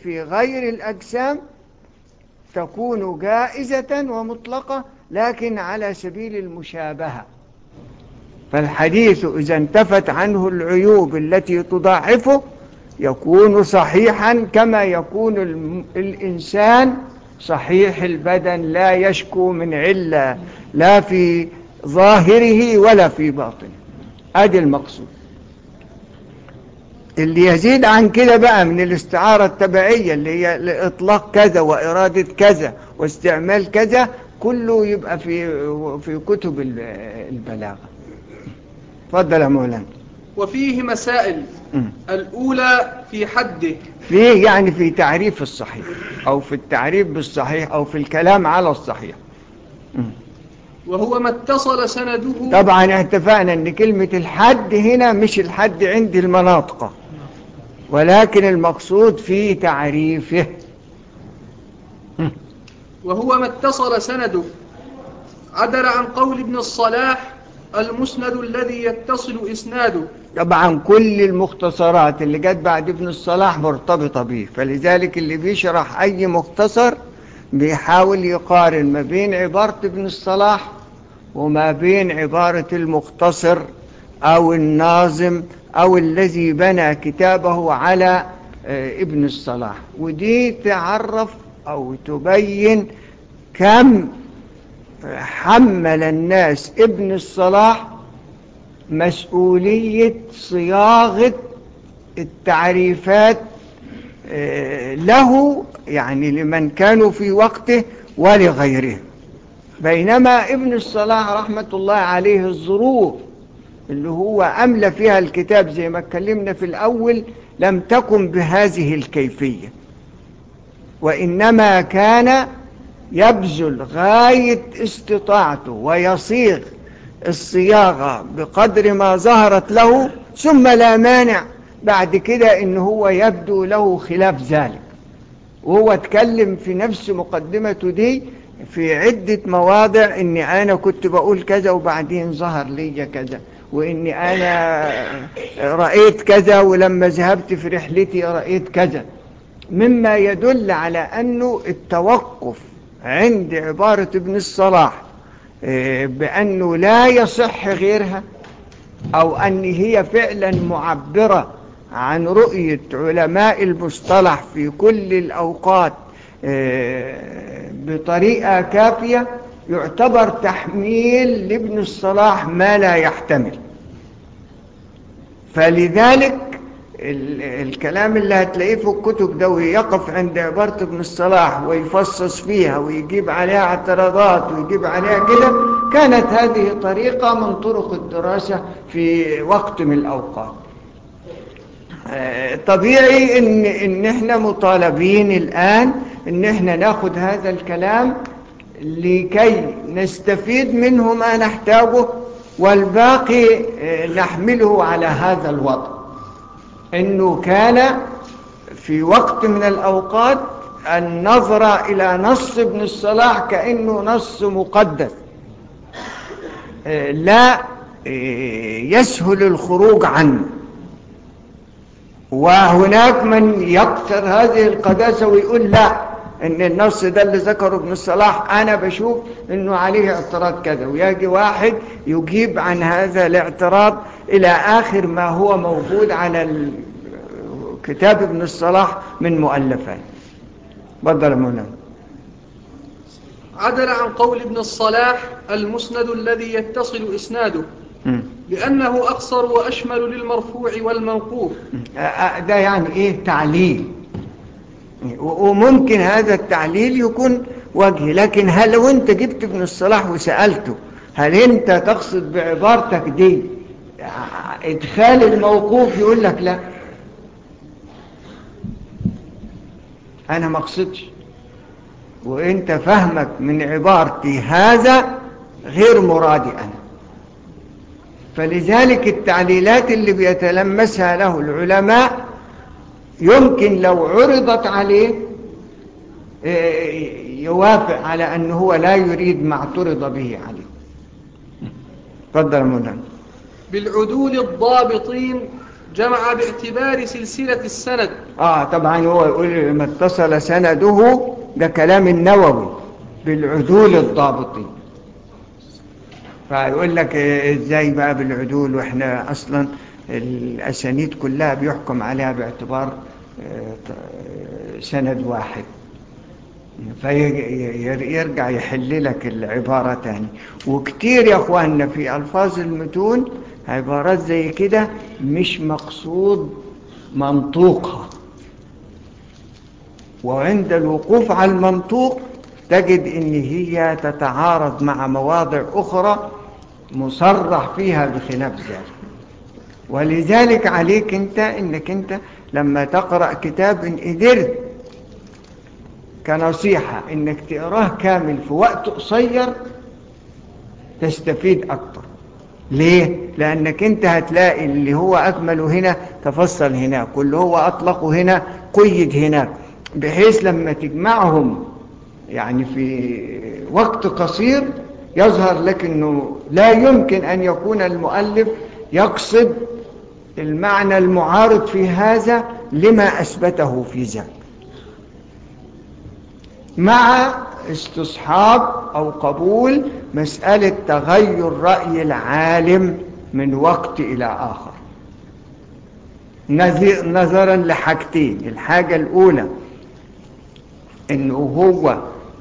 في غير الأجسام تكون جائزة ومطلقة لكن على سبيل المشابهة فالحديث إذا انتفت عنه العيوب التي تضاعفه يكون صحيحا كما يكون الإنسان صحيح البدن لا يشكو من علة لا في ظاهره ولا في باطنه ادي المقصود اللي يزيد عن كده بقى من الاستعارة التبعية اللي هي لإطلاق كذا وإرادة كذا واستعمال كذا كله يبقى في في كتب البلاغة تفضل يا مولانا وفيه مسائل م. الأولى في حده فيه يعني في تعريف الصحيح أو في التعريف بالصحيح أو في الكلام على الصحيح م. وهو ما اتصل سنده طبعا اتفقنا ان كلمة الحد هنا مش الحد عند المناطق ولكن المقصود في تعريفه وهو ما اتصل سنده عدل عن قول ابن الصلاح المسند الذي يتصل إسناده طبعا كل المختصرات اللي جت بعد ابن الصلاح مرتبطة به فلذلك اللي بيشرح أي مختصر بيحاول يقارن ما بين عبارة ابن الصلاح وما بين عبارة المختصر أو الناظم أو الذي بنى كتابه على ابن الصلاح ودي تعرف أو تبين كم حمل الناس ابن الصلاح مسؤولية صياغة التعريفات له يعني لمن كانوا في وقته ولغيره بينما ابن الصلاح رحمة الله عليه الظروف اللي هو أملى فيها الكتاب زي ما اتكلمنا في الأول لم تكن بهذه الكيفية وإنما كان يبذل غاية استطاعته ويصيغ الصياغة بقدر ما ظهرت له ثم لا مانع بعد كده إن هو يبدو له خلاف ذلك وهو اتكلم في نفس مقدمته دي في عدة مواضع إني أنا كنت بقول كذا وبعدين ظهر لي كذا وإني أنا رأيت كذا ولما ذهبت في رحلتي رأيت كذا مما يدل على أنه التوقف عند عبارة ابن الصلاح بأنه لا يصح غيرها أو أن هي فعلا معبرة عن رؤية علماء المصطلح في كل الأوقات بطريقة كافية يعتبر تحميل لابن الصلاح ما لا يحتمل فلذلك الكلام اللي هتلاقيه في الكتب ده ويقف عند عبارة ابن الصلاح ويفصص فيها ويجيب عليها اعتراضات ويجيب عليها كده كانت هذه طريقة من طرق الدراسة في وقت من الأوقات طبيعي ان, إن احنا مطالبين الآن ان احنا ناخد هذا الكلام لكي نستفيد منه ما نحتاجه والباقي نحمله على هذا الوضع انه كان في وقت من الاوقات النظرة الى نص ابن الصلاح كأنه نص مقدس لا يسهل الخروج عنه وهناك من يكسر هذه القداسة ويقول لا ان النص ده اللي ذكره ابن الصلاح انا بشوف انه عليه اعتراض كذا ويجي واحد يجيب عن هذا الاعتراض الى اخر ما هو موجود على كتاب ابن الصلاح من مؤلفات بدل مولانا عدل عن قول ابن الصلاح المسند الذي يتصل اسناده لأنه أقصر وأشمل للمرفوع والموقوف ده يعني إيه تعليل وممكن هذا التعليل يكون وجه لكن هل لو أنت جبت ابن الصلاح وسألته هل أنت تقصد بعبارتك دي إدخال الموقوف يقول لك لا أنا ما اقصدش وأنت فهمك من عبارتي هذا غير مرادي أنا فلذلك التعليلات اللي بيتلمسها له العلماء يمكن لو عرضت عليه يوافق على أنه هو لا يريد ما اعترض به عليه تفضل مولانا بالعدول الضابطين جمع باعتبار سلسلة السند آه طبعا هو يقول ما اتصل سنده ده كلام النووي بالعدول الضابطي فيقول لك ازاي بقى بالعدول واحنا اصلا الاسانيد كلها بيحكم عليها باعتبار سند واحد فيرجع يحل لك العبارة تاني وكتير يا اخواننا في الفاظ المتون عبارات زي كده مش مقصود منطوقها وعند الوقوف على المنطوق تجد ان هي تتعارض مع مواضع اخرى مصرح فيها بخلاف ذلك ولذلك عليك انت انك انت لما تقرأ كتاب ان قدرت كنصيحة انك تقراه كامل في وقت قصير تستفيد اكتر ليه؟ لانك انت هتلاقي اللي هو اكمله هنا تفصل هناك واللي هو اطلقه هنا قيد هناك بحيث لما تجمعهم يعني في وقت قصير يظهر لك انه لا يمكن ان يكون المؤلف يقصد المعنى المعارض في هذا لما اثبته في ذاك مع استصحاب او قبول مسألة تغير رأي العالم من وقت الى اخر نظرا لحاجتين الحاجة الاولى انه هو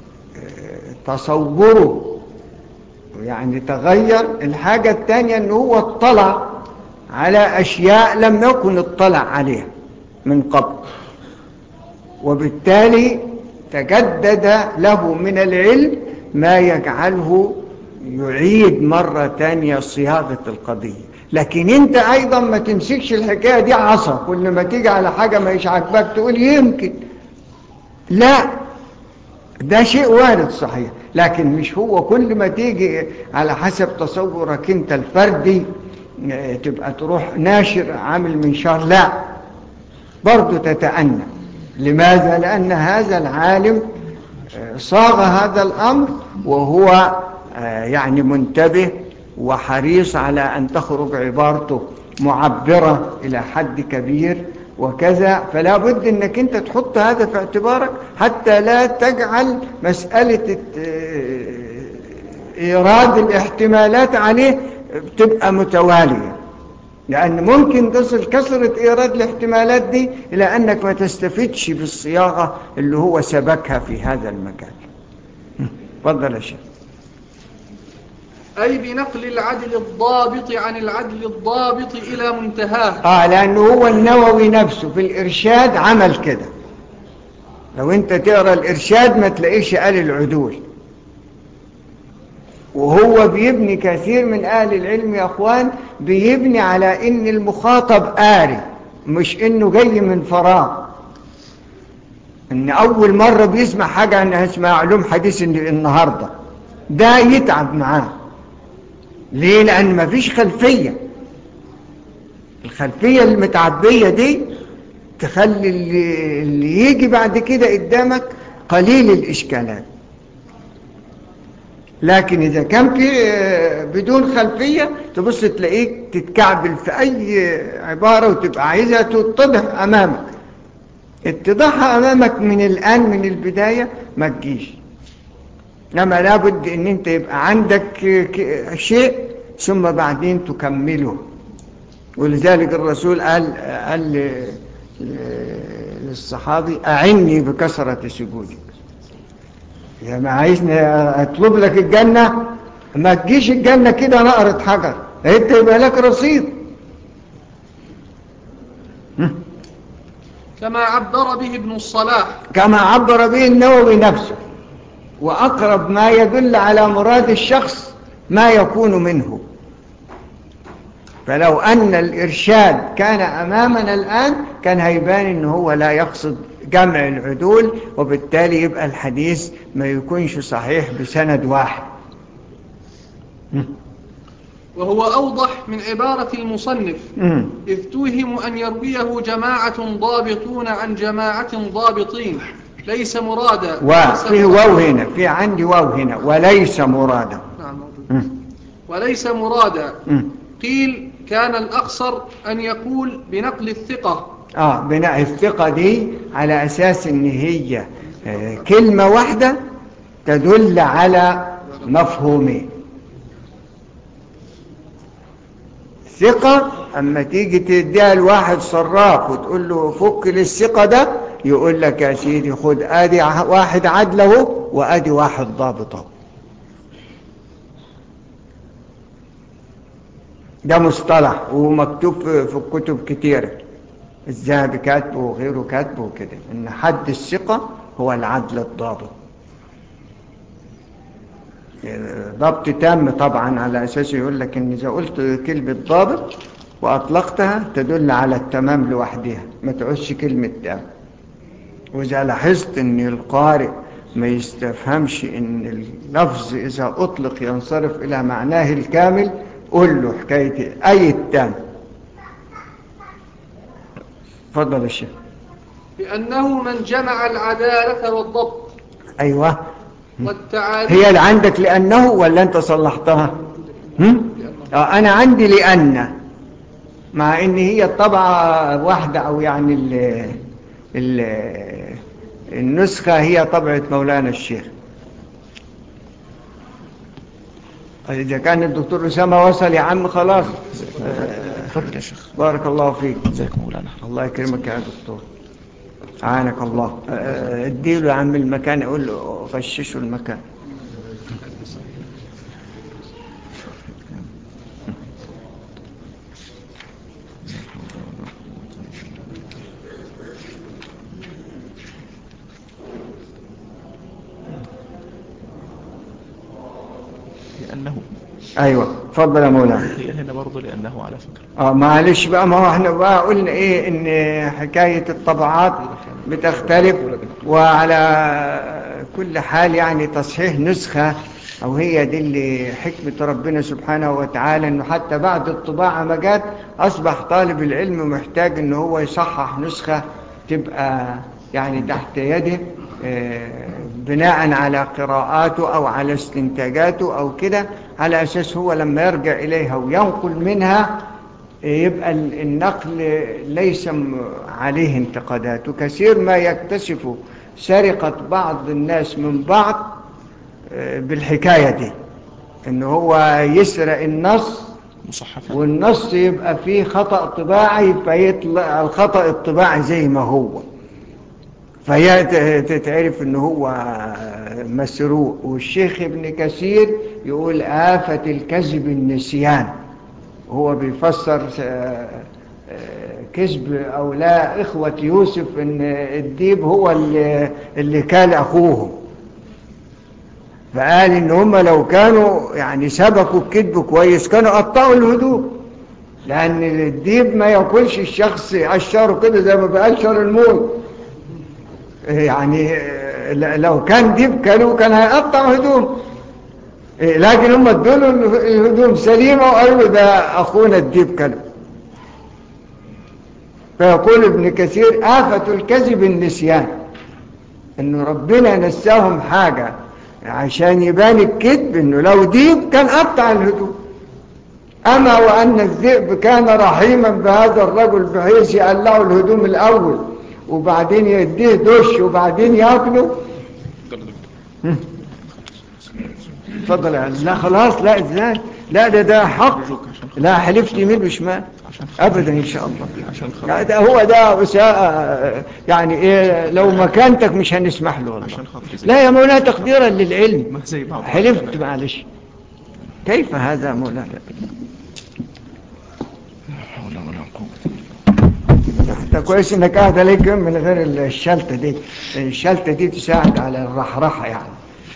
تصوره يعني تغير الحاجة الثانية انه هو اطلع على اشياء لم يكن اطلع عليها من قبل وبالتالي تجدد له من العلم ما يجعله يعيد مرة تانية صياغة القضية لكن انت ايضا ما تمسكش الحكاية دي عصا كل ما تيجي على حاجة ما يش عاجبك تقول يمكن لا ده شيء وارد صحيح لكن مش هو كل ما تيجي على حسب تصورك انت الفردي تبقى تروح ناشر عامل منشار لا برضو تتأنى لماذا؟ لأن هذا العالم صاغ هذا الأمر وهو يعني منتبه وحريص على أن تخرج عبارته معبرة إلى حد كبير وكذا فلا بد أنك أنت تحط هذا في اعتبارك حتى لا تجعل مسألة إيراد الاحتمالات عليه تبقى متوالية لأن ممكن تصل كثرة إيراد الاحتمالات دي إلى أنك ما تستفدش بالصياغة اللي هو سبكها في هذا المكان فضل يا شيخ أي بنقل العدل الضابط عن العدل الضابط إلى منتهاه آه لأنه هو النووي نفسه في الإرشاد عمل كده لو أنت تقرأ الإرشاد ما تلاقيش قال العدول وهو بيبني كثير من أهل العلم يا أخوان بيبني على إن المخاطب قاري مش إنه جاي من فراغ إن أول مرة بيسمع حاجة أنها اسمها علوم حديث النهاردة ده يتعب معاه ليه؟ لأن مفيش خلفية الخلفية المتعبية دي تخلي اللي, اللي يجي بعد كده قدامك قليل الإشكالات لكن إذا كان في بدون خلفية تبص تلاقيك تتكعبل في أي عبارة وتبقى عايزها تتضح أمامك اتضاحها أمامك من الآن من البداية ما تجيش لما لابد ان انت يبقى عندك شيء ثم بعدين تكمله ولذلك الرسول قال, قال للصحابي أعني بكثرة سجودك يا ما عايزني اطلب لك الجنة ما تجيش الجنة كده نقرة حجر انت يبقى لك رصيد كما عبر به ابن الصلاح كما عبر به النووي نفسه وأقرب ما يدل على مراد الشخص ما يكون منه فلو أن الإرشاد كان أمامنا الآن كان هيبان أنه هو لا يقصد جمع العدول وبالتالي يبقى الحديث ما يكونش صحيح بسند واحد وهو أوضح من عبارة المصنف مم. إذ توهم أن يرويه جماعة ضابطون عن جماعة ضابطين ليس مرادا وفي واو هنا في عندي واو هنا وليس مرادا نعم موجود. مم. وليس مرادا مم. قيل كان الأقصر أن يقول بنقل الثقة اه بناء الثقة دي على أساس إن هي آه، كلمة واحدة تدل على مفهومين ثقة أما تيجي تديها لواحد صراف وتقول له فك للثقة ده يقول لك يا سيدي خد ادي ع- واحد عدله وادي واحد ضابطه ده مصطلح ومكتوب في في الكتب كتيرة الذهبي كاتبه وغيره كاتبه كده ان حد الثقة هو العدل الضابط ضبط تام طبعا على اساس يقول لك ان اذا قلت كلمة ضابط واطلقتها تدل على التمام لوحدها ما تعوزش كلمة تام واذا لاحظت ان القارئ ما يستفهمش ان اللفظ اذا اطلق ينصرف الى معناه الكامل قول له حكاية اي التام اتفضل يا شيخ بأنه من جمع العدالة والضبط ايوه والتعاليم هي اللي عندك لأنه ولا أنت صلحتها هم؟ آه أنا عندي لأن مع إن هي الطبعة واحدة أو يعني ال ال النسخة هي طبعة مولانا الشيخ إذا كان الدكتور أسامة وصل يا عم خلاص اتفضل يا شيخ بارك الله فيك ازيك مولانا الله يكرمك يا دكتور عانك الله آه، اديله يا عم المكان اقول له غششه المكان لأنه ايوه اتفضل يا مولانا هي هنا برضه لأنه على فكرة اه معلش بقى ما هو احنا بقى قلنا ايه ان حكاية الطبعات بتختلف وعلى كل حال يعني تصحيح نسخة او هي دي اللي حكمة ربنا سبحانه وتعالى انه حتى بعد الطباعة ما جت اصبح طالب العلم محتاج ان هو يصحح نسخة تبقى يعني تحت يده آه، بناء على قراءاته او على استنتاجاته او كده على اساس هو لما يرجع اليها وينقل منها يبقى ال- النقل ليس م- عليه انتقادات وكثير ما يكتشف سرقة بعض الناس من بعض آه، بالحكاية دي ان هو يسرق النص مصحفا والنص يبقى فيه خطأ طباعي يبقى يطلع الخطأ الطباعي زي ما هو فتتعرف ان هو مسروق والشيخ ابن كثير يقول آفة الكذب النسيان هو بيفسر آه، آه، كذب او لا اخوة يوسف ان الديب هو اللي, اللي كان اخوهم فقال ان هم لو كانوا يعني سبكوا الكذب كويس كانوا قطعوا الهدوء لان الديب ما ياكلش الشخص يقشره كده زي ما بيقشر الموت يعني آه، ل- لو كان ديب كانوا كان هيقطع هدوم إيه، لكن هم ادوا له الهدوم سليمه وقالوا له ده اخونا الديب كلب فيقول ابن كثير آفة الكذب النسيان انه ربنا نساهم حاجة عشان يبان الكذب انه لو ديب كان قطع الهدوم اما وان الذئب كان رحيما بهذا الرجل بحيث يقلعه الهدوم الاول وبعدين يديه دش وبعدين ياكله اتفضل يا عم. لا خلاص لا ازاي لا ده ده حق لا حلفت يمين وشمال عشان ابدا ان شاء الله عشان لا خاطر ده هو ده أساء يعني ايه لو مكانتك مش هنسمح له والله عشان خاطر زي- لا يا مولانا تقديرا للعلم ما زي بعض حلفت معلش كيف هذا يا مولانا لا حول ولا قوة ده كويس انك قاعد عليك من غير الشلتة دي الشلتة دي تساعد على الرحرحة يعني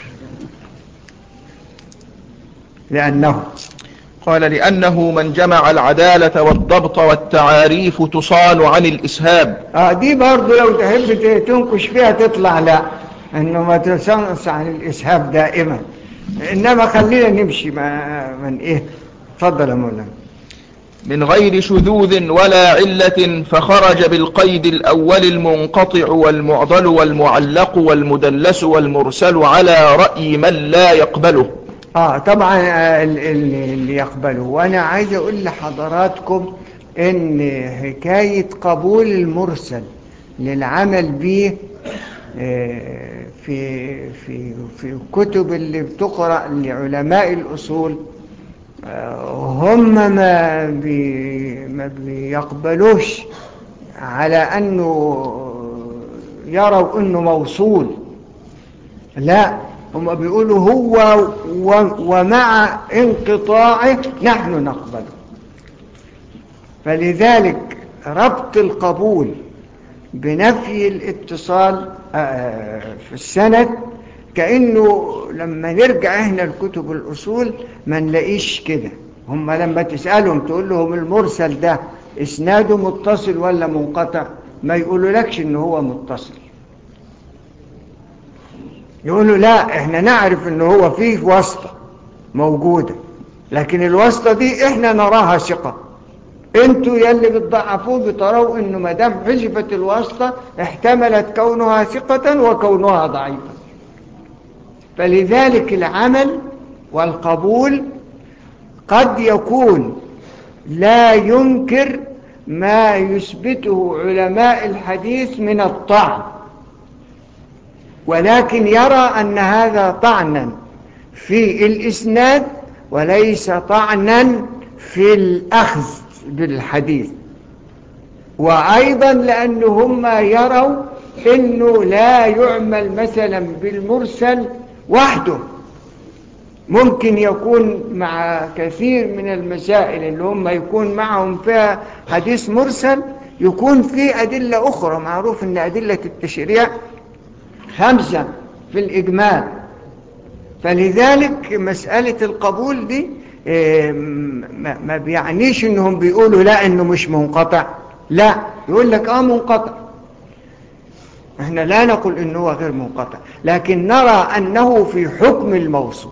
لأنه قال لأنه من جمع العدالة والضبط والتعاريف تصان عن الإسهاب آه دي برضو لو تحب ت- تنكش فيها تطلع لا انه ما تنص عن الاسهاب دائما انما خلينا نمشي ما من ايه اتفضل يا مولانا من غير شذوذ ولا علة فخرج بالقيد الأول المنقطع والمعضل والمعلق والمدلس والمرسل على رأي من لا يقبله آه طبعا اللي يقبله وأنا عايز أقول لحضراتكم إن حكاية قبول المرسل للعمل به في في في الكتب اللي بتقرأ لعلماء الأصول هم ما بي ما بيقبلوش على أنه يروا أنه موصول لا هم بيقولوا هو ومع انقطاعه نحن نقبله فلذلك ربط القبول بنفي الاتصال في السند كأنه لما نرجع احنا لكتب الأصول ما نلاقيش كده هم لما تسألهم تقول لهم المرسل ده اسناده متصل ولا منقطع ما يقولوا لكش ان هو متصل يقولوا لا احنا نعرف ان هو فيه واسطة موجودة لكن الواسطة دي احنا نراها ثقة انتوا يلي بتضعفوه بتروا انه ما دام حذفت الواسطة احتملت كونها ثقة وكونها ضعيفة فلذلك العمل والقبول قد يكون لا ينكر ما يثبته علماء الحديث من الطعن ولكن يرى أن هذا طعنا في الإسناد وليس طعنا في الأخذ بالحديث وأيضا لأنهم يروا أنه لا يعمل مثلا بالمرسل وحده ممكن يكون مع كثير من المسائل اللي هم يكون معهم فيها حديث مرسل يكون في أدلة أخرى معروف أن أدلة التشريع خمسة في الإجمال فلذلك مسألة القبول دي ما بيعنيش انهم بيقولوا لا انه مش منقطع لا يقول لك اه منقطع احنا لا نقول انه هو غير منقطع لكن نرى انه في حكم الموصول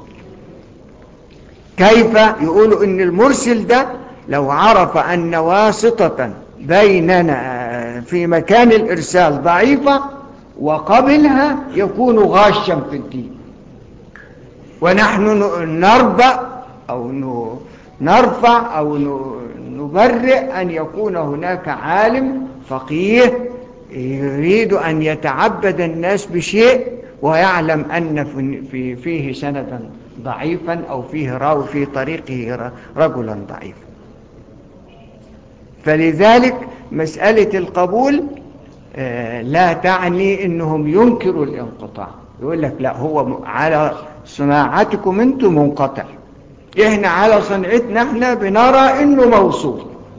كيف يقولوا ان المرسل ده لو عرف ان واسطة بيننا في مكان الارسال ضعيفة وقبلها يكون غاشا في الدين ونحن نربأ أو نرفع أو نبرئ أن يكون هناك عالم فقيه يريد أن يتعبد الناس بشيء ويعلم أن في فيه سندا ضعيفا أو فيه راوي في طريقه رجلا ضعيفا فلذلك مسألة القبول لا تعني أنهم ينكروا الانقطاع يقول لك لا هو على صناعتكم أنتم منقطع إحنا على صنعتنا احنا بنرى أنه موصول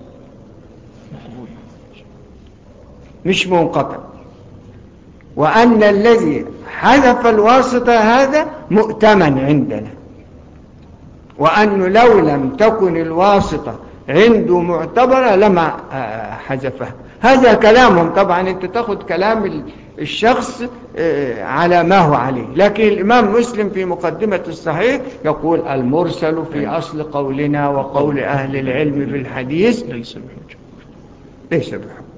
مش منقطع وأن الذي حذف الواسطة هذا مؤتمن عندنا وأنه لو لم تكن الواسطة عنده معتبرة لما حذفها هذا كلامهم طبعا انت تاخد كلام الشخص على ما هو عليه لكن الإمام مسلم في مقدمة الصحيح يقول المرسل في أصل قولنا وقول أهل العلم بالحديث ليس بحجة ليس بحجة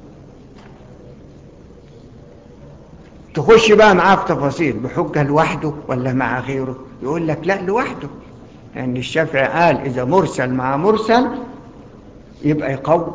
تخش بقى معاه في تفاصيل بحجة لوحده ولا مع غيره يقول لك لا لوحده لأن يعني الشافعي قال إذا مرسل مع مرسل يبقى يقوي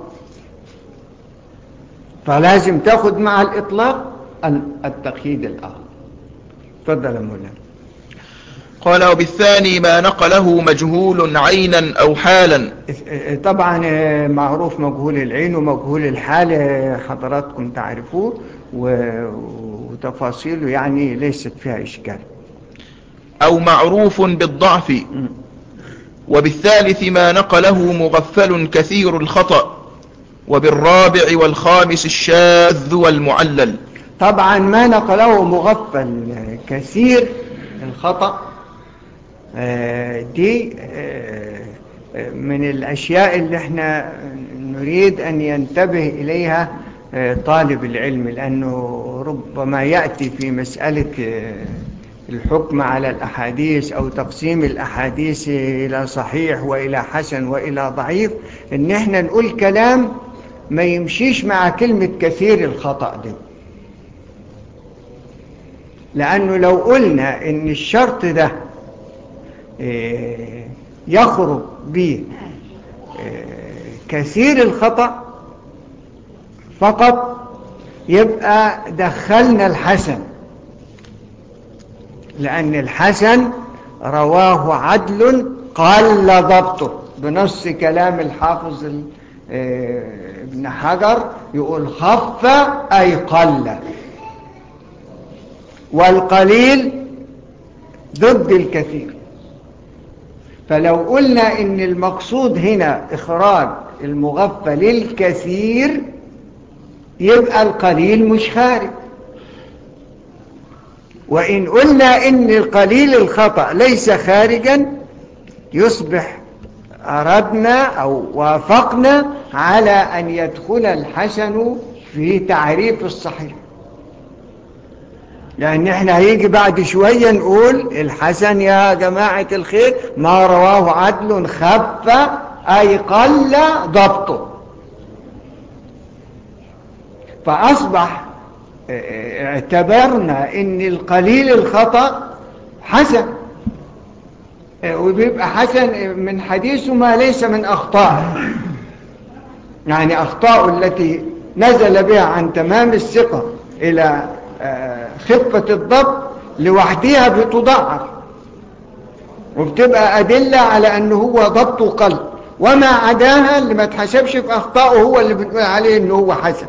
فلازم تاخد مع الإطلاق التقييد الآخر تفضل يا مولانا قال وبالثاني ما نقله مجهول عينا أو حالا طبعا معروف مجهول العين ومجهول الحال حضراتكم تعرفوه وتفاصيله يعني ليست فيها إشكال أو معروف بالضعف وبالثالث ما نقله مغفل كثير الخطأ وبالرابع والخامس الشاذ والمعلل طبعا ما نقله مغفل كثير الخطأ دي من الأشياء اللي احنا نريد أن ينتبه إليها طالب العلم لأنه ربما يأتي في مسألة الحكم على الأحاديث أو تقسيم الأحاديث إلى صحيح وإلى حسن وإلى ضعيف إن احنا نقول كلام ما يمشيش مع كلمة كثير الخطأ دي لأنه لو قلنا إن الشرط ده آه، يخرج به آه، كثير الخطأ فقط يبقى دخلنا الحسن لأن الحسن رواه عدل قل ضبطه بنص كلام الحافظ آه، ابن حجر يقول خف أي قل والقليل ضد الكثير فلو قلنا ان المقصود هنا اخراج المغفل الكثير يبقى القليل مش خارج وإن قلنا إن القليل الخطأ ليس خارجا يصبح أردنا أو وافقنا على أن يدخل الحسن في تعريف الصحيح لأن احنا هيجي بعد شوية نقول الحسن يا جماعة الخير ما رواه عدل خف أي قل ضبطه فأصبح اعتبرنا ان القليل الخطأ حسن وبيبقى حسن من حديثه ما ليس من أخطاء يعني أخطاء التي نزل بها عن تمام الثقة إلى خفة الضبط لوحدها بتضعف وبتبقى أدلة على أنه هو ضبط قلب وما عداها اللي ما تحسبش في أخطائه هو اللي بنقول عليه أنه هو حسن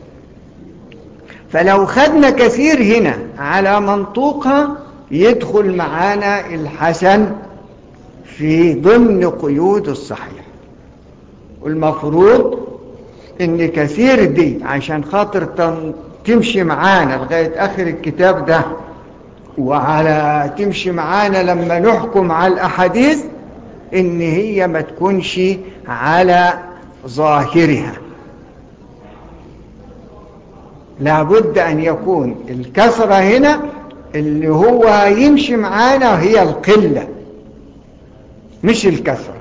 فلو خدنا كثير هنا على منطوقها يدخل معانا الحسن في ضمن قيود الصحيح والمفروض ان كثير دي عشان خاطر تمشي معانا لغاية اخر الكتاب ده وعلى تمشي معانا لما نحكم على الاحاديث ان هي ما تكونش على ظاهرها لابد أن يكون الكسرة هنا اللي هو يمشي معانا هي القلة مش الكسرة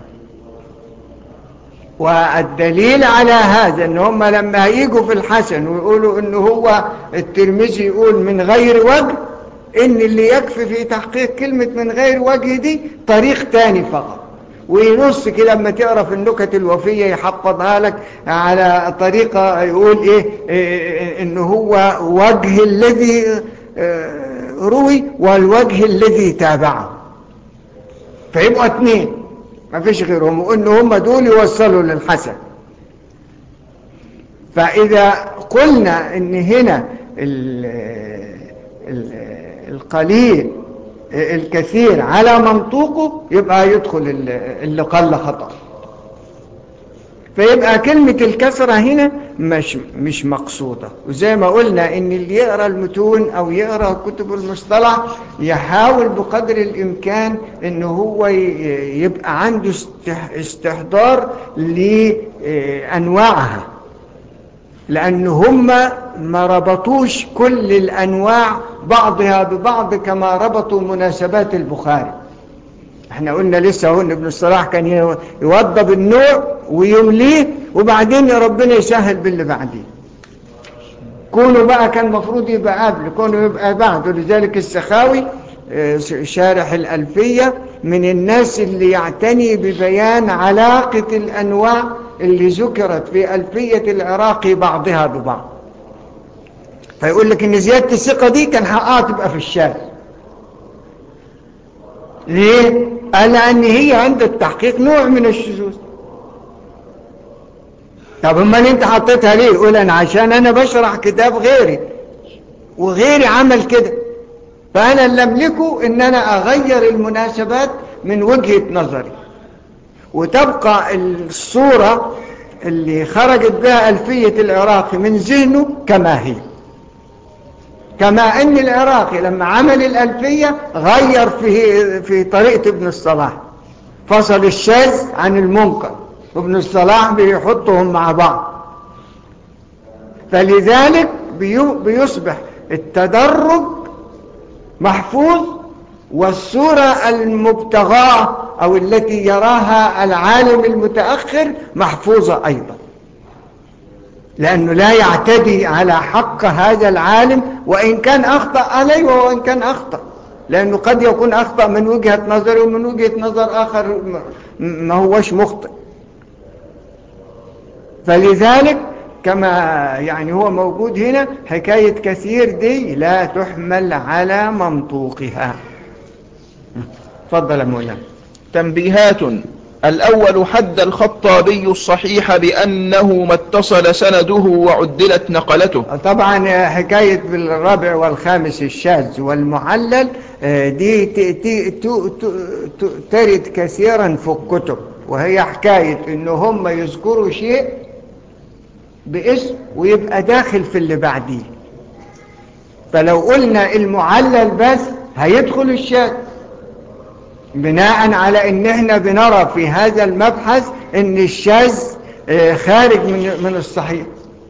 والدليل على هذا ان هم لما يجوا في الحسن ويقولوا ان هو الترمذي يقول من غير وجه ان اللي يكفي في تحقيق كلمة من غير وجه دي طريق تاني فقط وينص كده لما تقرا في النكت الوفيه يحفظها لك على طريقه يقول ايه, إيه ان هو وجه الذي روي والوجه الذي تابعه فيبقوا اثنين ما فيش غيرهم وان هم دول يوصلوا للحسن فاذا قلنا ان هنا ال ال القليل الكثير على منطوقه يبقى يدخل اللي قل خطأ فيبقى كلمة الكسرة هنا مش, مش مقصودة وزي ما قلنا ان اللي يقرأ المتون او يقرأ كتب المصطلح يحاول بقدر الامكان ان هو يبقى عنده استحضار لانواعها لأن هم ما ربطوش كل الأنواع بعضها ببعض كما ربطوا مناسبات البخاري احنا قلنا لسه هو ابن الصلاح كان يوضب النوع ويمليه وبعدين يا ربنا يسهل باللي بعدين كونه بقى كان مفروض يبقى قبل كونه يبقى بعده لذلك السخاوي شارح الألفية من الناس اللي يعتني ببيان علاقة الأنواع اللي ذكرت في ألفية العراقي بعضها ببعض فيقول لك ان زيادة الثقة دي كان حقها تبقى في الشاذ ليه؟ قال ان هي عند التحقيق نوع من الشذوذ طب امال انت حطيتها ليه يقول انا عشان انا بشرح كتاب غيري وغيري عمل كده فانا اللي املكه ان انا اغير المناسبات من وجهة نظري وتبقى الصورة اللي خرجت بها ألفية العراقي من ذهنه كما هي كما أن العراقي لما عمل الألفية غير في, في طريقة ابن الصلاح فصل الشاذ عن المنكر وابن الصلاح بيحطهم مع بعض فلذلك بيصبح التدرج محفوظ والصورة المبتغاة أو التي يراها العالم المتأخر محفوظة أيضا لأنه لا يعتدي على حق هذا العالم وإن كان أخطأ عليه وإن كان أخطأ لأنه قد يكون أخطأ من وجهة نظري ومن وجهة نظر آخر ما هوش مخطئ فلذلك كما يعني هو موجود هنا حكاية كثير دي لا تحمل على منطوقها تفضل مولانا تنبيهات الأول حد الخطابي الصحيح بأنه ما اتصل سنده وعدلت نقلته طبعا حكاية بالرابع والخامس الشاذ والمعلل آه، دي ترد كثيرا في الكتب وهي حكاية ان هم يذكروا شيء باسم ويبقى داخل في اللي بعديه فلو قلنا المعلل بس هيدخل الشاذ بناء على ان احنا بنرى في هذا المبحث ان الشاذ آه، خارج من من الصحيح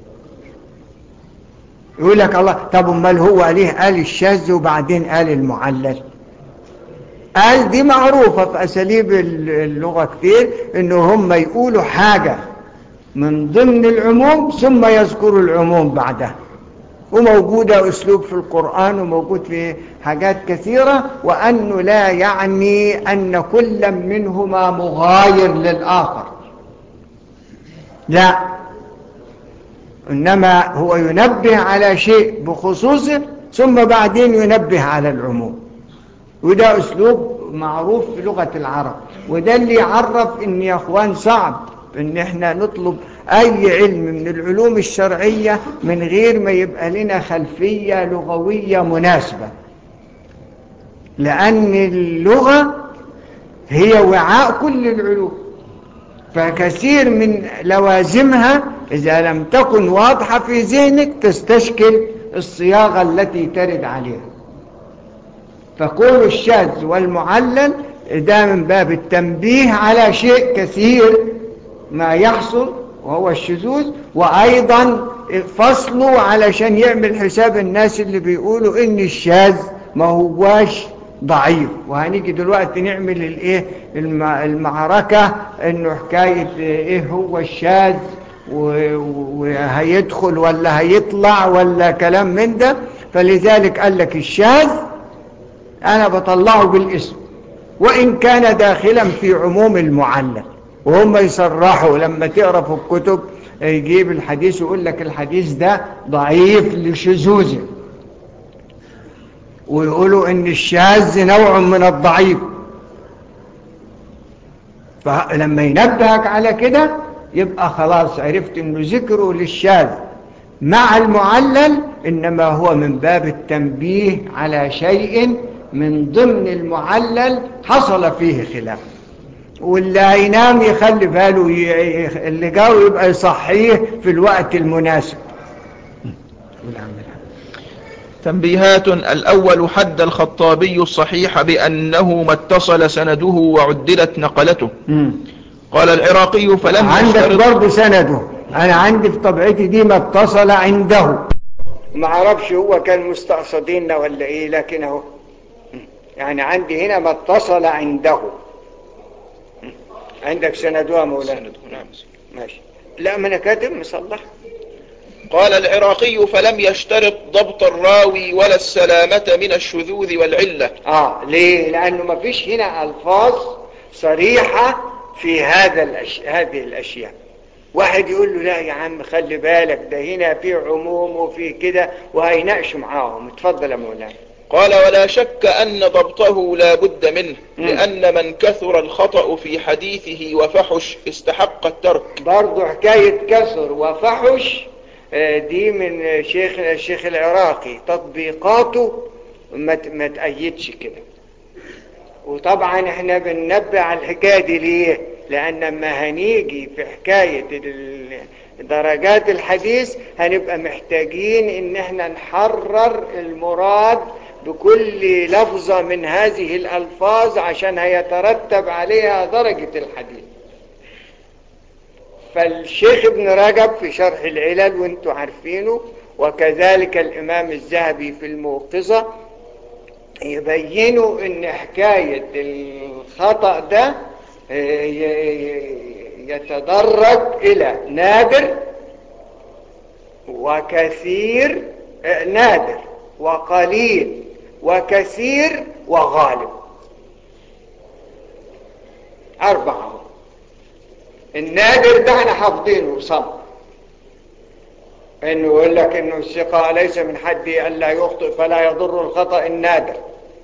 يقول لك الله طب امال هو ليه قال الشاذ وبعدين قال المعلل قال دي معروفة في أساليب اللغة كتير إنه هم يقولوا حاجة من ضمن العموم ثم يذكروا العموم بعدها وموجودة أسلوب في القرآن وموجود في حاجات كثيرة وأنه لا يعني أن كل منهما مغاير للآخر لا إنما هو ينبه على شيء بخصوصه ثم بعدين ينبه على العموم وده أسلوب معروف في لغة العرب وده اللي يعرف إن يا أخوان صعب إن إحنا نطلب أي علم من العلوم الشرعية من غير ما يبقى لنا خلفية لغوية مناسبة لأن اللغة هي وعاء كل العلوم فكثير من لوازمها إذا لم تكن واضحة في ذهنك تستشكل الصياغة التي ترد عليها فقول الشاذ والمعلل ده من باب التنبيه على شيء كثير ما يحصل وهو الشذوذ وأيضا فصله علشان يعمل حساب الناس اللي بيقولوا إن الشاذ ما هواش ضعيف وهنيجي دلوقتي نعمل الايه المعركة انه حكاية ايه هو الشاذ وهيدخل ولا هيطلع ولا كلام من ده فلذلك قال لك الشاذ انا بطلعه بالاسم وان كان داخلا في عموم المعلق وهم يصرحوا لما تقرا في الكتب يجيب الحديث ويقول لك الحديث ده ضعيف لشذوذه ويقولوا ان الشاذ نوع من الضعيف فلما ينبهك على كده يبقى خلاص عرفت انه ذكره للشاذ مع المعلل انما هو من باب التنبيه على شيء من ضمن المعلل حصل فيه خلاف واللي هينام يخلي باله اللي جاو يبقى يصحيه في الوقت المناسب تنبيهات الأول حد الخطابي الصحيح بأنه ما اتصل سنده وعدلت نقلته قال العراقي فلم عندك برضه سنده أنا عندي في طبيعتي دي ما اتصل عنده ما عرفش هو كان مستقصدين ولا إيه لكن هو يعني عندي هنا ما اتصل عنده عندك سندها مولانا نعم ماشي لا ما انا كاتب مصلح قال العراقي فلم يشترط ضبط الراوي ولا السلامة من الشذوذ والعلة اه ليه لانه ما فيش هنا الفاظ صريحة في هذا الأش... هذه الاشياء واحد يقول له لا يا عم خلي بالك ده هنا في عموم وفي كده وهيناقش معاهم اتفضل يا مولانا قال ولا شك أن ضبطه لا بد منه لأن من كثر الخطأ في حديثه وفحش استحق الترك برضو حكاية كثر وفحش آه، دي من شيخ الشيخ العراقي تطبيقاته ما تأيدش كده وطبعا احنا بننبه على الحكاية دي ليه لأن لما هنيجي في حكاية درجات الحديث هنبقى محتاجين ان احنا نحرر المراد بكل لفظة من هذه الألفاظ عشان هيترتب عليها درجة الحديث فالشيخ ابن رجب في شرح العلل وانتم عارفينه وكذلك الإمام الذهبي في الموقظة يبينوا ان حكاية الخطأ ده يتدرج إلى نادر وكثير نادر وقليل وكثير وغالب أربعة النادر ده احنا حافظينه صم انه يقول لك انه الثقة ليس من حد الا يخطئ فلا يضر الخطأ النادر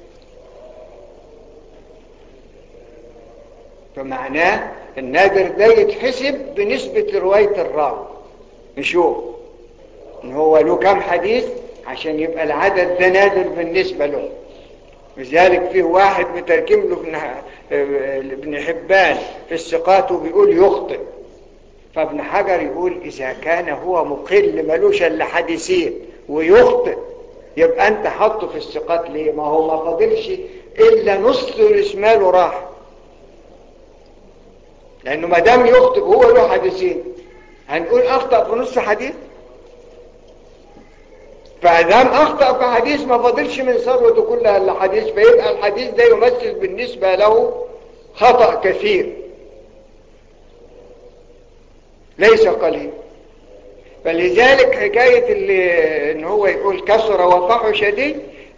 فمعناه النادر ده يتحسب بنسبة رواية الراوي نشوف ان هو له كم حديث عشان يبقى العدد ده نادر بالنسبة له لذلك فيه واحد متركم له ابن ابن حبان في الثقات وبيقول يخطئ فابن حجر يقول إذا كان هو مقل ملوش إلا حديثين ويخطئ يبقى أنت حطه في الثقات ليه ما هو ما فاضلش إلا نص الإسمال راح لأنه ما دام يخطئ هو له حديثين هنقول أخطأ في نص حديث فدام أخطأ في حديث ما فاضلش من ثروته كلها إلا حديث فيبقى الحديث ده يمثل بالنسبة له خطأ كثير ليس قليل فلذلك حكاية اللي ان هو يقول كسر وفحش دي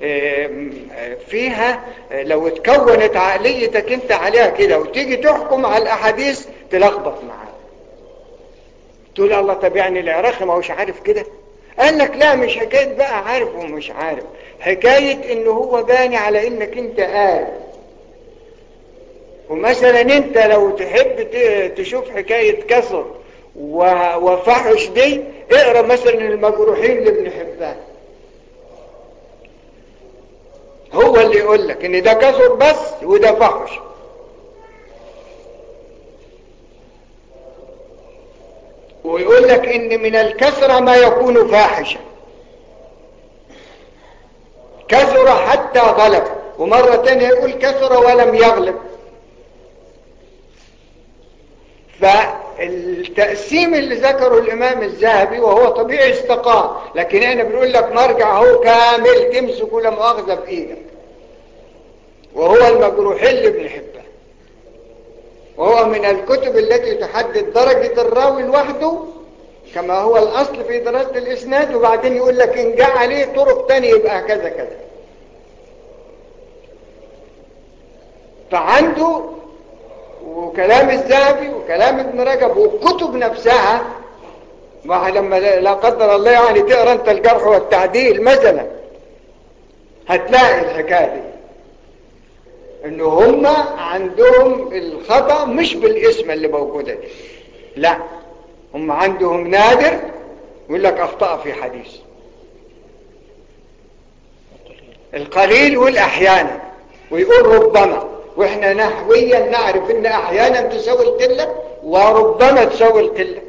فيها لو اتكونت عقليتك انت عليها كده وتيجي تحكم على الاحاديث تلخبط معاها تقول الله طب يعني العراقي ما هوش عارف كده قال لك لا مش حكاية بقى عارف ومش عارف حكاية ان هو باني على انك انت عارف ومثلا انت لو تحب تشوف حكاية كسر وفحش دي اقرا مثلا المجروحين لابن حبان هو اللي يقول لك ان ده كسر بس وده فحش ويقول لك ان من الكسرة ما يكون فاحشا كسر حتى غلب ومرة تانية يقول كسر ولم يغلب فالتقسيم اللي ذكره الامام الذهبي وهو طبيعي استقام لكن احنا بنقول لك مرجع هو كامل تمسكه لا مؤاخذه بايدك وهو المجروحين لابن حبان وهو من الكتب التي تحدد درجة الراوي لوحده كما هو الأصل في دراسة الإسناد وبعدين يقول لك إن جاء عليه طرق تانية يبقى كذا كذا فعنده وكلام الذهبي وكلام ابن رجب والكتب نفسها لما لا قدر الله يعني تقرا انت الجرح والتعديل مثلا هتلاقي الحكايه دي ان هم عندهم الخطا مش بالاسم اللي موجوده دي لا هم عندهم نادر يقول لك اخطا في حديث القليل والاحيانا ويقول ربما واحنا نحويا نعرف ان احيانا تساوي القله وربما تساوي القله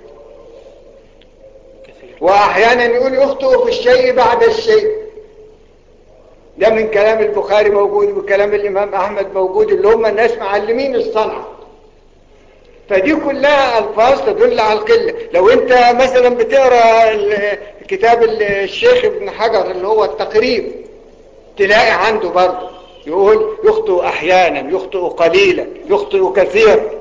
واحيانا يقول يخطئ في الشيء بعد الشيء ده من كلام البخاري موجود وكلام الامام احمد موجود اللي هم الناس معلمين الصنعه فدي كلها الفاظ تدل على القله لو انت مثلا بتقرا كتاب الشيخ ابن حجر اللي هو التقريب تلاقي عنده برضه يقول يخطئ احيانا يخطئ قليلا يخطئ كثيرا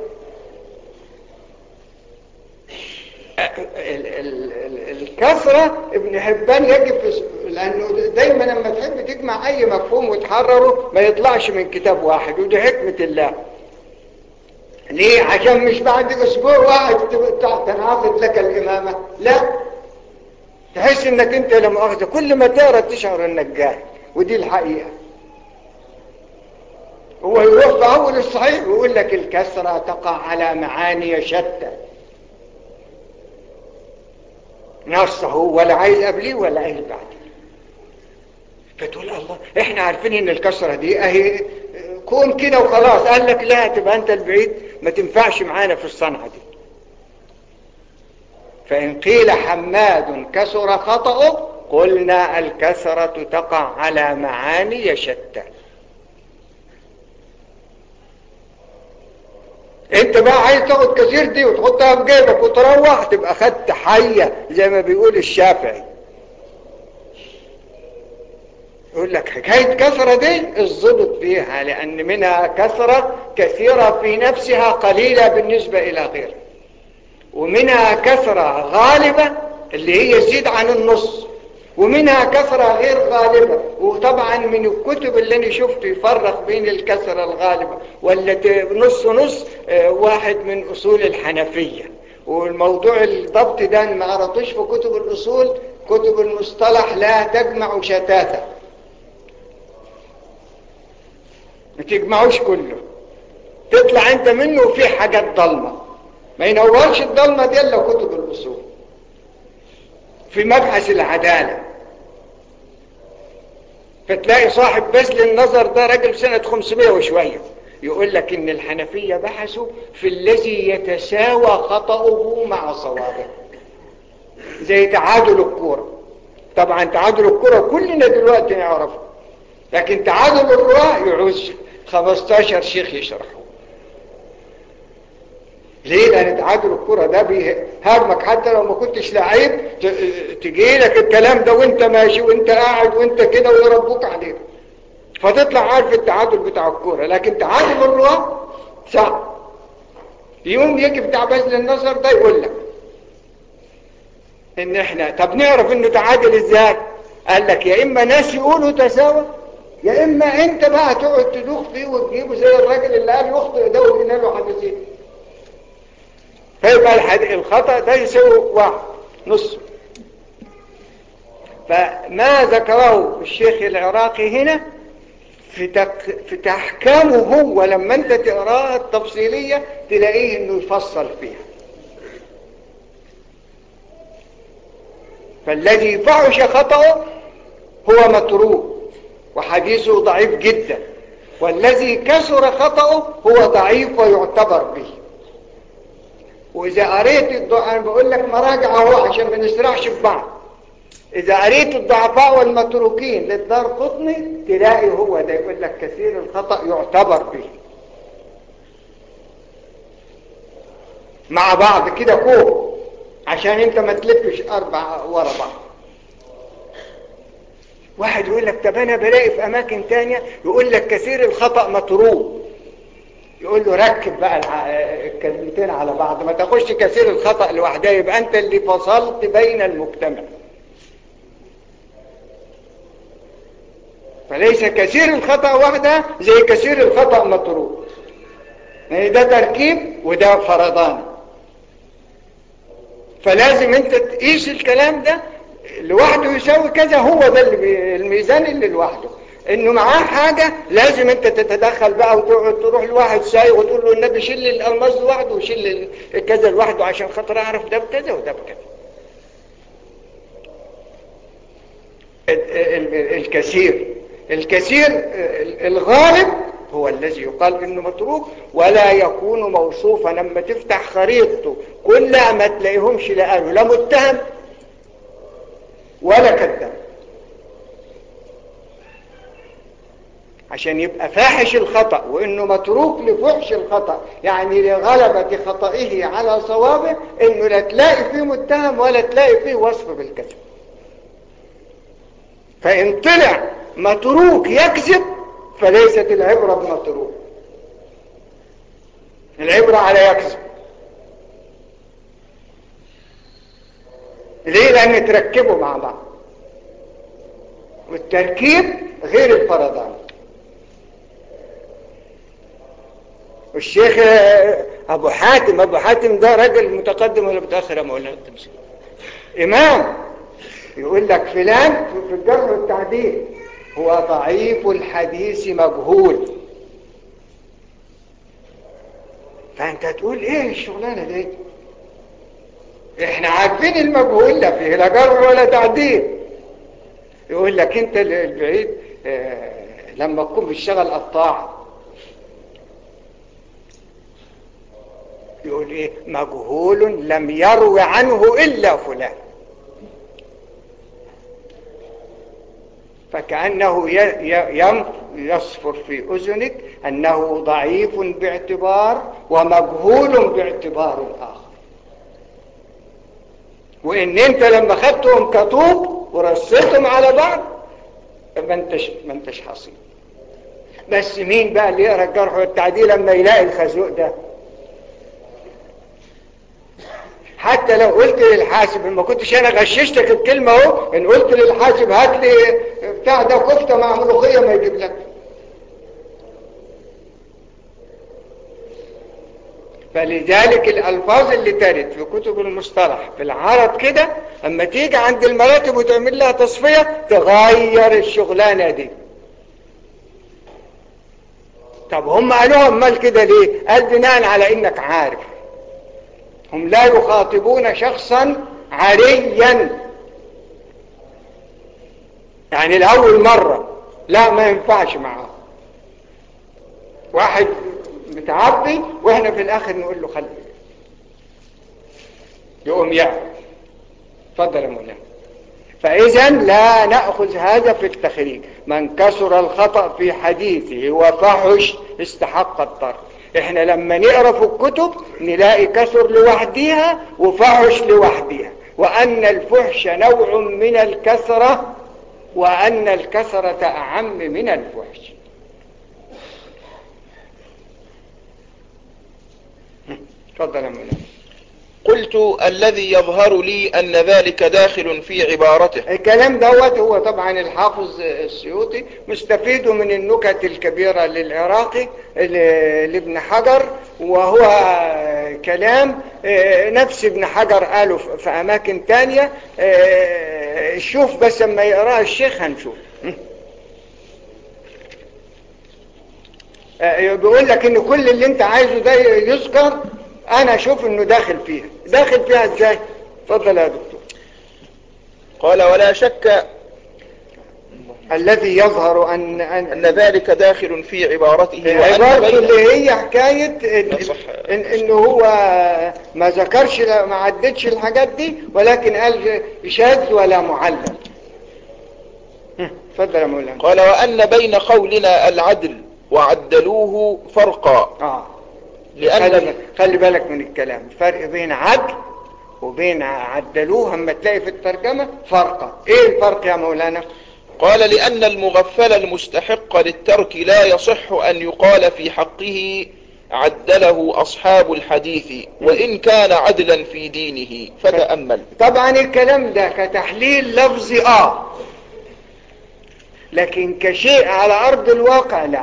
الكثرة ابن حبان يجب في لانه دايما لما تحب تجمع اي مفهوم وتحرره ما يطلعش من كتاب واحد ودي حكمة الله ليه عشان مش بعد اسبوع واحد تنعقد لك الامامة لا تحس انك انت لا مؤاخذة كل ما تقرا تشعر انك جاهل ودي الحقيقة هو يروح في اول الصحيح ويقول لك الكسرة تقع على معاني شتى نصه ولا عايز قبليه ولا عايز بعديه فتقول الله احنا عارفين ان الكسرة دي اهي كون كده وخلاص قال لك لا تبقى انت البعيد ما تنفعش معانا في الصنعة دي فإن قيل حماد كسر خطأه قلنا الكسرة تقع على معاني شتى انت بقى عايز تاخد كثير دي وتحطها في جيبك وتروح تبقى خدت حية زي ما بيقول الشافعي يقول لك حكاية كثرة دي الضبط فيها لأن منها كثرة كثيرة في نفسها قليلة بالنسبة إلى غيرها ومنها كثرة غالبة اللي هي تزيد عن النص ومنها كثرة غير غالبة وطبعا من الكتب اللي انا شفته يفرق بين الكثرة الغالبة ولا نص نص آه، واحد من اصول الحنفية والموضوع الضبط ده ما عرضوش في كتب الاصول كتب المصطلح لا تجمع شتاتا ما تجمعوش كله تطلع انت منه وفي حاجات ضلمة ما ينورش الضلمة دي الا كتب الاصول في مبحث العدالة فتلاقي صاحب بذل النظر ده راجل سنة 500 وشوية يقول لك ان الحنفية بحثوا في الذي يتساوى خطأه مع صوابه زي تعادل الكورة طبعا تعادل الكرة كلنا دلوقتي نعرفه لكن تعادل الرواة يعوز 15 شيخ يشرحه ليه لان تعادل الكرة ده بيهاجمك حتى لو ما كنتش لعيب تجي لك الكلام ده وانت ماشي وانت قاعد وانت كده ويربوك عليه فتطلع عارف التعادل بتاع الكرة لكن تعادل الرواة صعب يوم يجي بتاع بذل النظر ده يقول لك ان احنا طب نعرف انه تعادل ازاي قال لك يا اما ناس يقولوا تساوى يا اما انت بقى تقعد تدوخ فيه وتجيبه زي الراجل اللي قال يخطئ ده ويقول له حدثين فيبقى الحد... الخطأ ده يساوي واحد نص فما ذكره الشيخ العراقي هنا في, تك... في تحكامه هو لما انت تقراها التفصيلية تلاقيه انه يفصل فيها فالذي فعش خطأه هو متروك وحديثه ضعيف جدا والذي كسر خطأه هو ضعيف ويعتبر به وإذا قريت الضعفاء أنا بقول لك مراجع اهو عشان ما نسرعش في بعض إذا قريت الضعفاء والمتروكين للدار قطني تلاقي هو ده يقول لك كثير الخطأ يعتبر به مع بعض كده كوب عشان انت ما تلفش اربع ورا بعض واحد يقول لك طب انا بلاقي في اماكن تانية يقول لك كثير الخطأ مطروب يقول له ركب بقى الكلمتين على بعض ما تاخش كثير الخطأ لوحدها يبقى انت اللي فصلت بين المجتمع فليس كثير الخطأ وحده زي كثير الخطأ مطروب يعني ده تركيب وده فرضان فلازم انت تقيس الكلام ده لوحده يساوي كذا هو ده اللي الميزان اللي لوحده انه معاه حاجة لازم انت تتدخل بقى وتقعد تروح لواحد سايق وتقول له النبي شيل الالماس لوحده وشيل كذا لوحده عشان خاطر اعرف ده بكذا وده بكذا الكثير الكثير الغالب هو الذي يقال انه متروك ولا يكون موصوفا لما تفتح خريطته كلها ما تلاقيهمش لقاله لا متهم ولا كذاب عشان يبقى فاحش الخطأ وانه متروك لفحش الخطأ يعني لغلبة خطئه على صوابه انه لا تلاقي فيه متهم ولا تلاقي فيه وصف بالكذب فان طلع متروك يكذب فليست العبرة بمتروك العبرة على يكذب ليه لان تركبوا مع بعض والتركيب غير الفرضان والشيخ ابو حاتم ابو حاتم ده راجل متقدم ولا متاخر يا مولانا امام يقول لك فلان في الجرح والتعديل هو ضعيف الحديث مجهول فانت تقول ايه الشغلانه دي احنا عارفين المجهول لا فيه لا جرح ولا تعديل يقول لك انت البعيد اه لما تكون بتشتغل قطاع يقول ايه مجهول لم يروي عنه الا فلان فكأنه يصفر في أذنك أنه ضعيف باعتبار ومجهول باعتبار آخر وإن أنت لما خدتهم كطوب ورصيتهم على بعض ما انتش, ما انتش حصيل بس مين بقى اللي يقرأ الجرح والتعديل لما يلاقي الخازوق ده حتى لو قلت للحاسب ما كنتش انا غششتك الكلمة اهو ان قلت للحاسب هات لي بتاع ده كفتة مع ملوخية ما يجيب لك فلذلك الألفاظ اللي ترد في كتب المصطلح في العرض كده اما تيجي عند المراتب وتعمل لها تصفية تغير الشغلانة دي طب هم قالوها امال كده ليه قال بناء على انك عارف هم لا يخاطبون شخصا عريا يعني الاول مرة لا ما ينفعش معاه واحد متعبي واحنا في الاخر نقول له خلي يقوم يعرف اتفضل يا مولانا فاذا لا ناخذ هذا في التخريج من كسر الخطا في حديثه وفحش استحق الطرد احنا لما نقرا في الكتب نلاقي كسر لوحديها وفحش لوحديها وان الفحش نوع من الكسره وان الكسره اعم من الفحش تفضل يا مولانا قلت الذي يظهر لي أن ذلك داخل في عبارته الكلام دوت هو طبعا الحافظ السيوطي مستفيد من النكت الكبيرة للعراقي لابن حجر وهو كلام نفس ابن حجر قاله في أماكن تانية شوف بس لما يقرأ الشيخ هنشوف بيقول لك ان كل اللي انت عايزه ده يذكر انا اشوف انه داخل فيها داخل فيها ازاي اتفضل يا دكتور قال ولا شك الذي يظهر ان ان, أن ذلك داخل في عبارته عبارته اللي هي حكاية إن إن انه هو ما ذكرش ما عدتش الحاجات دي ولكن قال شاذ ولا معلل اتفضل يا مولانا قال وأن بين قولنا العدل وعدلوه فرقا اه لأن خلي, خلي بالك من الكلام الفرق بين عدل وبين عدلوه اما تلاقي في الترجمة فرقا ايه الفرق يا مولانا قال لأن المغفل المستحق للترك لا يصح أن يقال في حقه عدله أصحاب الحديث وإن كان عدلا في دينه فتأمل طبعا الكلام ده كتحليل لفظي اه لكن كشيء على أرض الواقع لا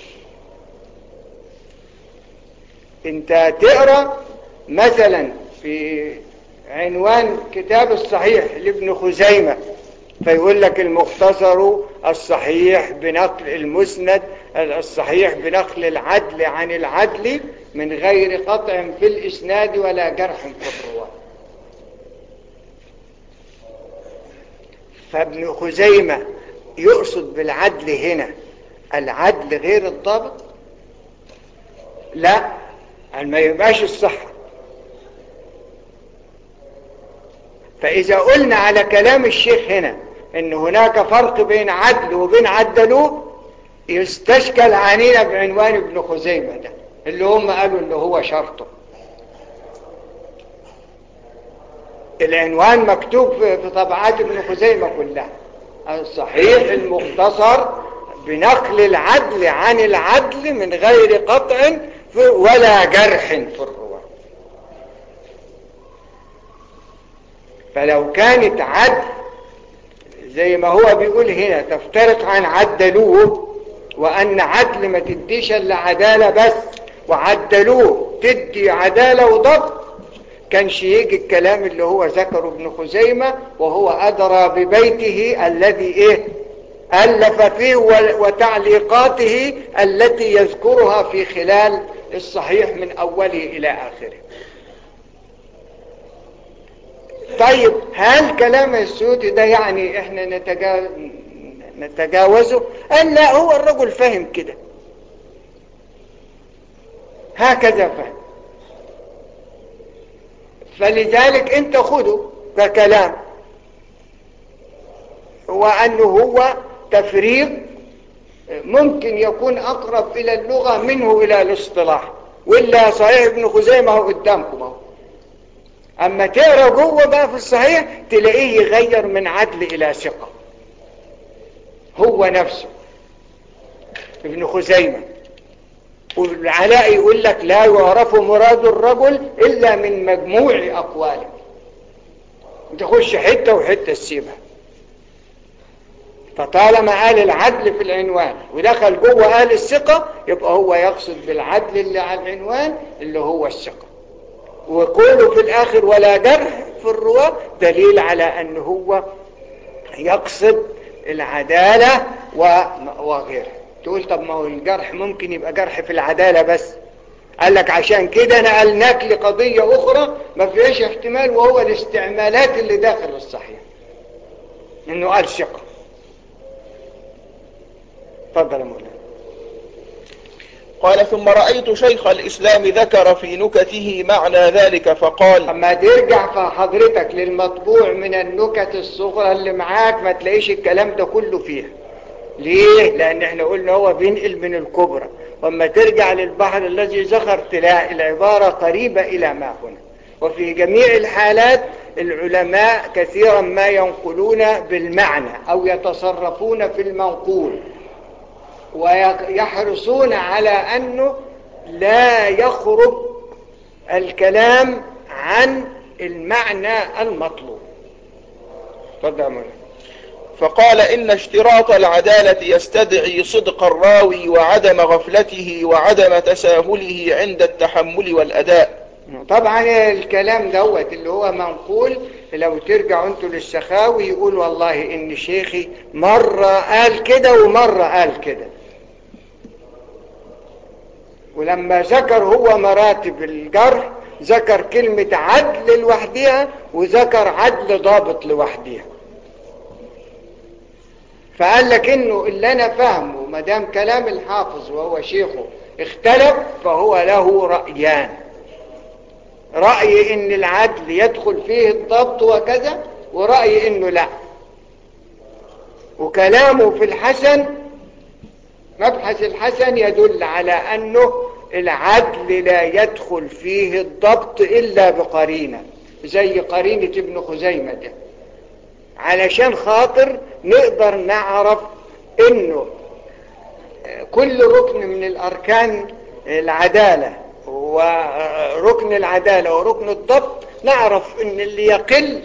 انت تقرأ مثلا في عنوان كتاب الصحيح لابن خزيمة فيقول لك المختصر الصحيح بنقل المسند الصحيح بنقل العدل عن العدل من غير قطع في الإسناد ولا جرح في الرواة فابن خزيمة يقصد بالعدل هنا العدل غير الضابط لا ما يبقاش الصحة فإذا قلنا على كلام الشيخ هنا ان هناك فرق بين عدل وبين عدلوه يستشكل عنينا بعنوان ابن خزيمة ده اللي هم قالوا اللي هو شرطه العنوان مكتوب في طبعات ابن خزيمة كلها الصحيح المختصر بنقل العدل عن العدل من غير قطع ولا جرح في الرواة فلو كانت عدل زي ما هو بيقول هنا تفترق عن عدلوه وأن عدل ما تديش الا عدالة بس وعدلوه تدي عدالة وضبط كانش يجي الكلام اللي هو ذكره ابن خزيمة وهو أدرى ببيته الذي إيه ألف فيه وتعليقاته التي يذكرها في خلال الصحيح من أوله إلى آخره طيب هل كلام السيوطي ده يعني احنا نتجاوز نتجاوزه قال لا هو الرجل فهم كده هكذا فهم فلذلك انت خده ككلام وانه هو تفريغ ممكن يكون اقرب الى اللغة منه الى الاصطلاح ولا صحيح ابن خزيمة هو قدامكم اهو اما تقرا جوه بقى في الصحيح تلاقيه يغير من عدل الى ثقة هو نفسه ابن خزيمة والعلاء يقول لك لا يعرف مراد الرجل إلا من مجموع أقواله تخش حتة وحتة تسيبها فطالما قال العدل في العنوان ودخل جوه قال الثقة يبقى هو يقصد بالعدل اللي على العنوان اللي هو الثقة وقوله في الآخر ولا جرح في الرواة دليل على أن هو يقصد العدالة وغيرها تقول طب ما هو الجرح ممكن يبقى جرح في العدالة بس قال لك عشان كده نقلناك لقضية أخرى ما فيهاش احتمال وهو الاستعمالات اللي داخل الصحيح إنه قال ثقة تفضل يا مولانا قال ثم رأيت شيخ الإسلام ذكر في نكته معنى ذلك فقال اما ترجع فحضرتك للمطبوع من النكت الصغرى اللي معاك ما تلاقيش الكلام ده كله فيها ليه؟ لأن احنا قلنا هو بينقل من الكبرى واما ترجع للبحر الذي زخر تلاقي العبارة قريبة إلى ما هنا وفي جميع الحالات العلماء كثيرا ما ينقلون بالمعنى أو يتصرفون في المنقول ويحرصون على أنه لا يخرج الكلام عن المعنى المطلوب تفضل فقال إن اشتراط العدالة يستدعي صدق الراوي وعدم غفلته وعدم تساهله عند التحمل والأداء طبعا الكلام دوت اللي هو منقول لو ترجعوا انتوا للسخاوي يقول والله ان شيخي مرة قال كده ومرة قال كده ولما ذكر هو مراتب الجرح ذكر كلمة عدل لوحدها وذكر عدل ضابط لوحدها فقال لك انه اللي انا فاهمه ما دام كلام الحافظ وهو شيخه اختلف فهو له رأيان رأي ان العدل يدخل فيه الضبط وكذا ورأي انه لا وكلامه في الحسن مبحث الحسن يدل على أنه العدل لا يدخل فيه الضبط إلا بقرينة زي قرينة ابن خزيمة ده علشان خاطر نقدر نعرف انه كل ركن من الاركان العدالة وركن العدالة وركن الضبط نعرف ان اللي يقل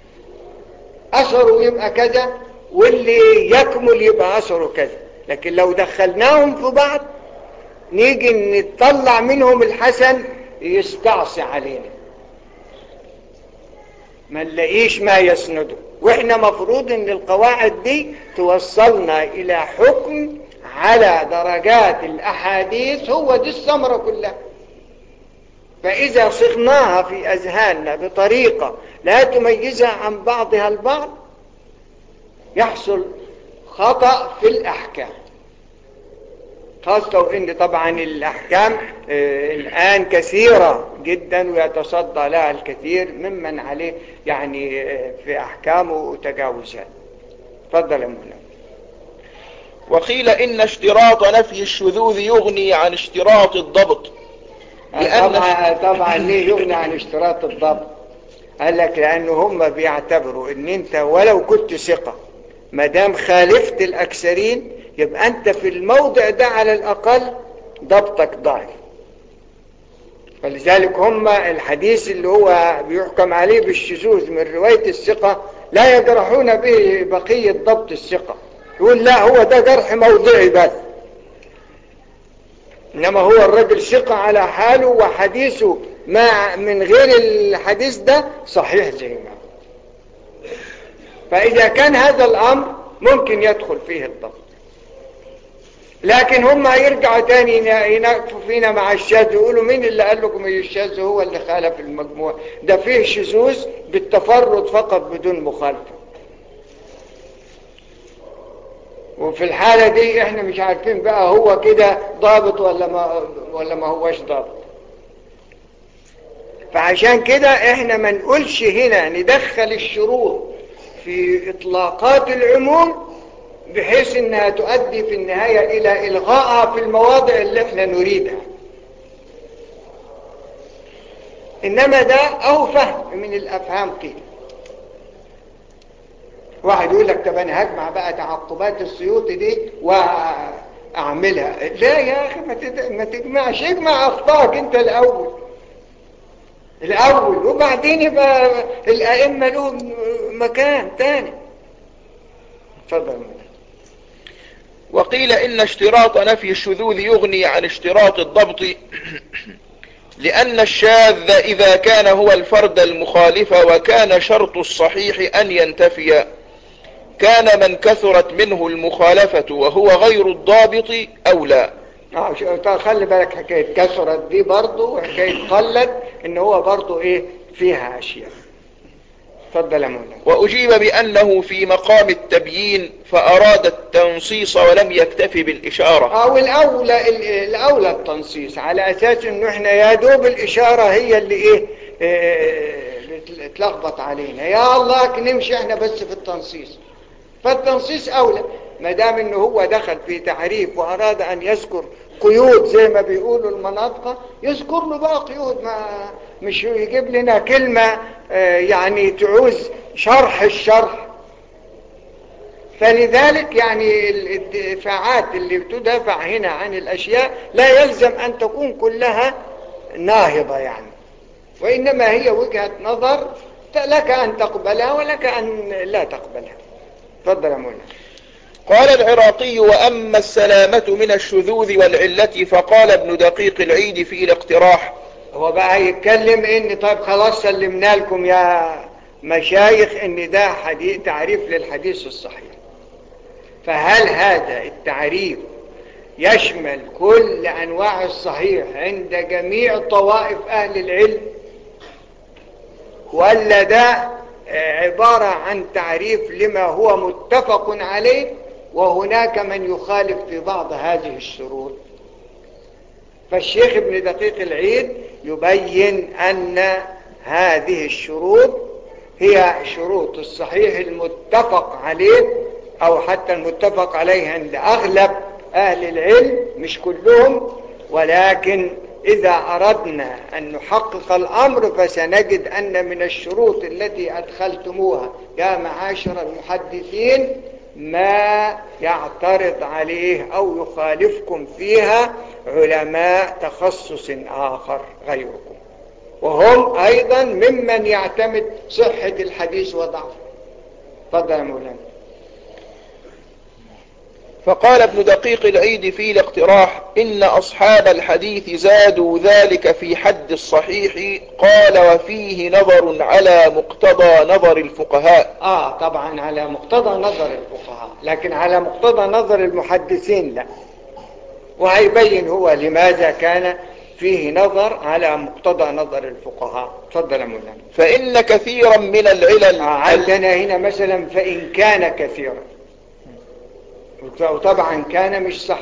اثره يبقى كذا واللي يكمل يبقى اثره كذا لكن لو دخلناهم في بعض نيجي نطلع منهم الحسن يستعصي علينا ما نلاقيش ما يسنده واحنا مفروض ان القواعد دي توصلنا الى حكم على درجات الاحاديث هو دي الثمرة كلها فاذا صغناها في اذهاننا بطريقة لا تميزها عن بعضها البعض يحصل خطأ في الاحكام خاصة وإن طبعا الأحكام آه الآن كثيرة جدا ويتصدى لها الكثير ممن عليه يعني آه في أحكامه وتجاوزات تفضل يا مولانا وقيل إن اشتراط نفي الشذوذ يغني عن اشتراط الضبط لأن طبعا, طبعا ليه يغني عن اشتراط الضبط قال لك لأنه هم بيعتبروا إن أنت ولو كنت ثقة ما دام خالفت الأكثرين يبقى أنت في الموضع ده على الأقل ضبطك ضعيف فلذلك هم الحديث اللي هو بيحكم عليه بالشذوذ من رواية الثقة لا يجرحون به بقية ضبط الثقة يقول لا هو ده جرح موضعي بس إنما هو الرجل ثقة على حاله وحديثه ما من غير الحديث ده صحيح زي ما فإذا كان هذا الأمر ممكن يدخل فيه الضبط لكن هم يرجعوا تاني يناقفوا فينا مع الشاذ يقولوا مين اللي قال لكم الشاذ هو اللي خالف المجموع ده فيه شذوذ بالتفرد فقط بدون مخالفة وفي الحالة دي احنا مش عارفين بقى هو كده ضابط ولا ما ولا ما هوش ضابط فعشان كده احنا ما نقولش هنا ندخل الشروط في اطلاقات العموم بحيث انها تؤدي في النهاية الى الغائها في المواضع اللي احنا نريدها انما ده او فهم من الافهام قيل واحد يقول لك طب انا هجمع بقى تعقبات السيوطي دي اعملها لا يا اخي ما تد- ما تجمعش اجمع اخطائك انت الاول الاول وبعدين يبقى الائمه لهم مكان تاني اتفضل يا مولانا. وقيل إن اشتراط نفي الشذوذ يغني عن اشتراط الضبط لأن الشاذ إذا كان هو الفرد المخالف وكان شرط الصحيح أن ينتفي كان من كثرت منه المخالفة وهو غير الضابط أولى اه شو- طيب خلي بالك حكايه كثرت دي برضه وحكايه قلت ان هو برضه ايه فيها اشياء اتفضل يا مولانا وأجيب بأنه في مقام التبيين فأراد التنصيص ولم يكتفي بالإشارة او الاولى ال- الاولى التنصيص على اساس انه احنا يا دوب الاشاره هي اللي ايه آه، اللي اتلخبط علينا يا الله نمشي احنا بس في التنصيص فالتنصيص اولى ما دام انه هو دخل في تعريف واراد ان يذكر قيود زي ما بيقولوا المناطق يذكر له بقى قيود ما مش يجيب لنا كلمه آه، يعني تعوز شرح الشرح فلذلك يعني الدفاعات اللي بتدافع هنا عن الأشياء لا يلزم أن تكون كلها ناهضة يعني وإنما هي وجهة نظر لك أن تقبلها ولك أن لا تقبلها تفضل يا مولانا قال العراقي وأما السلامة من الشذوذ والعلة فقال ابن دقيق العيد في الاقتراح هو بقى يتكلم ان طيب خلاص سلمنا لكم يا مشايخ ان ده حديث تعريف للحديث الصحيح فهل هذا التعريف يشمل كل انواع الصحيح عند جميع طوائف اهل العلم ولا ده آه، عبارة عن تعريف لما هو متفق عليه وهناك من يخالف في بعض هذه الشروط فالشيخ ابن دقيق العيد يبين أن هذه الشروط هي شروط الصحيح المتفق عليه أو حتى المتفق عليه عند أغلب أهل العلم مش كلهم ولكن إذا أردنا أن نحقق الأمر فسنجد أن من الشروط التي أدخلتموها يا معاشر المحدثين ما يعترض عليه أو يخالفكم فيها علماء تخصص آخر غيركم وهم أيضا ممن يعتمد صحة الحديث وضعفه تفضل يا مولانا فقال ابن دقيق العيد في الاقتراح إن أصحاب الحديث زادوا ذلك في حد الصحيح قال وفيه نظر على مقتضى نظر الفقهاء آه طبعا على مقتضى نظر الفقهاء لكن على مقتضى نظر المحدثين لا وهيبين هو لماذا كان فيه نظر على مقتضى نظر الفقهاء تفضل يا مولانا فإن كثيرا من العلل آه عندنا هنا مثلا فإن كان كثيرا وطبعا كان مش صح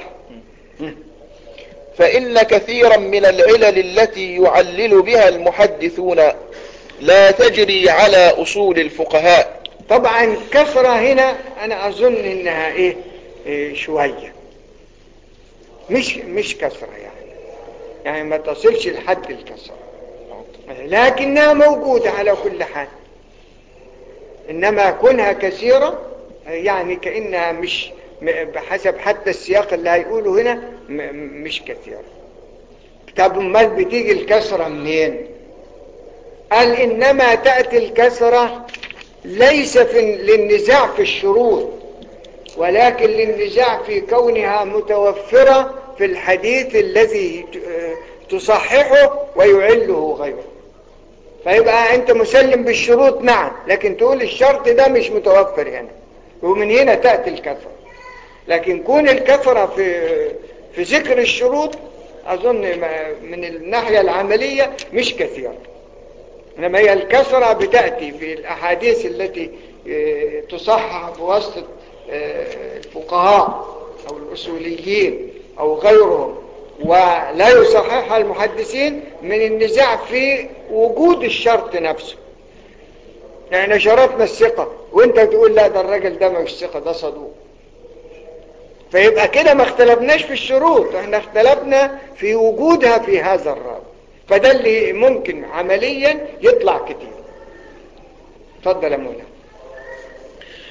فإن كثيرا من العلل التي يعلل بها المحدثون لا تجري على أصول الفقهاء طبعا كثرة هنا أنا أظن إنها إيه, إيه شوية مش مش كثرة يعني يعني ما تصلش لحد الكثرة لكنها موجودة على كل حال إنما كونها كثيرة يعني كأنها مش بحسب حتى السياق اللي هيقوله هنا مش كثيرة طب امال بتيجي الكثرة منين قال إنما تأتي الكثرة ليس في للنزاع في الشروط ولكن للنزاع في كونها متوفرة في الحديث الذي تصححه ويعله غيره فيبقى انت مسلم بالشروط نعم لكن تقول الشرط ده مش متوفر هنا ومن هنا تأتي الكثرة لكن كون الكثرة في في ذكر الشروط أظن من الناحية العملية مش كثيرة إنما هي الكثرة بتأتي في الأحاديث التي تصحح بواسطة الفقهاء أو الأصوليين أو غيرهم ولا يصححها المحدثين من النزاع في وجود الشرط نفسه يعني شرطنا الثقة وانت تقول لا ده الراجل ده مش ثقة ده صدوق فيبقى كده ما اختلفناش في الشروط احنا اختلفنا في وجودها في هذا الراب فده اللي ممكن عمليا يطلع كتير اتفضل يا مولانا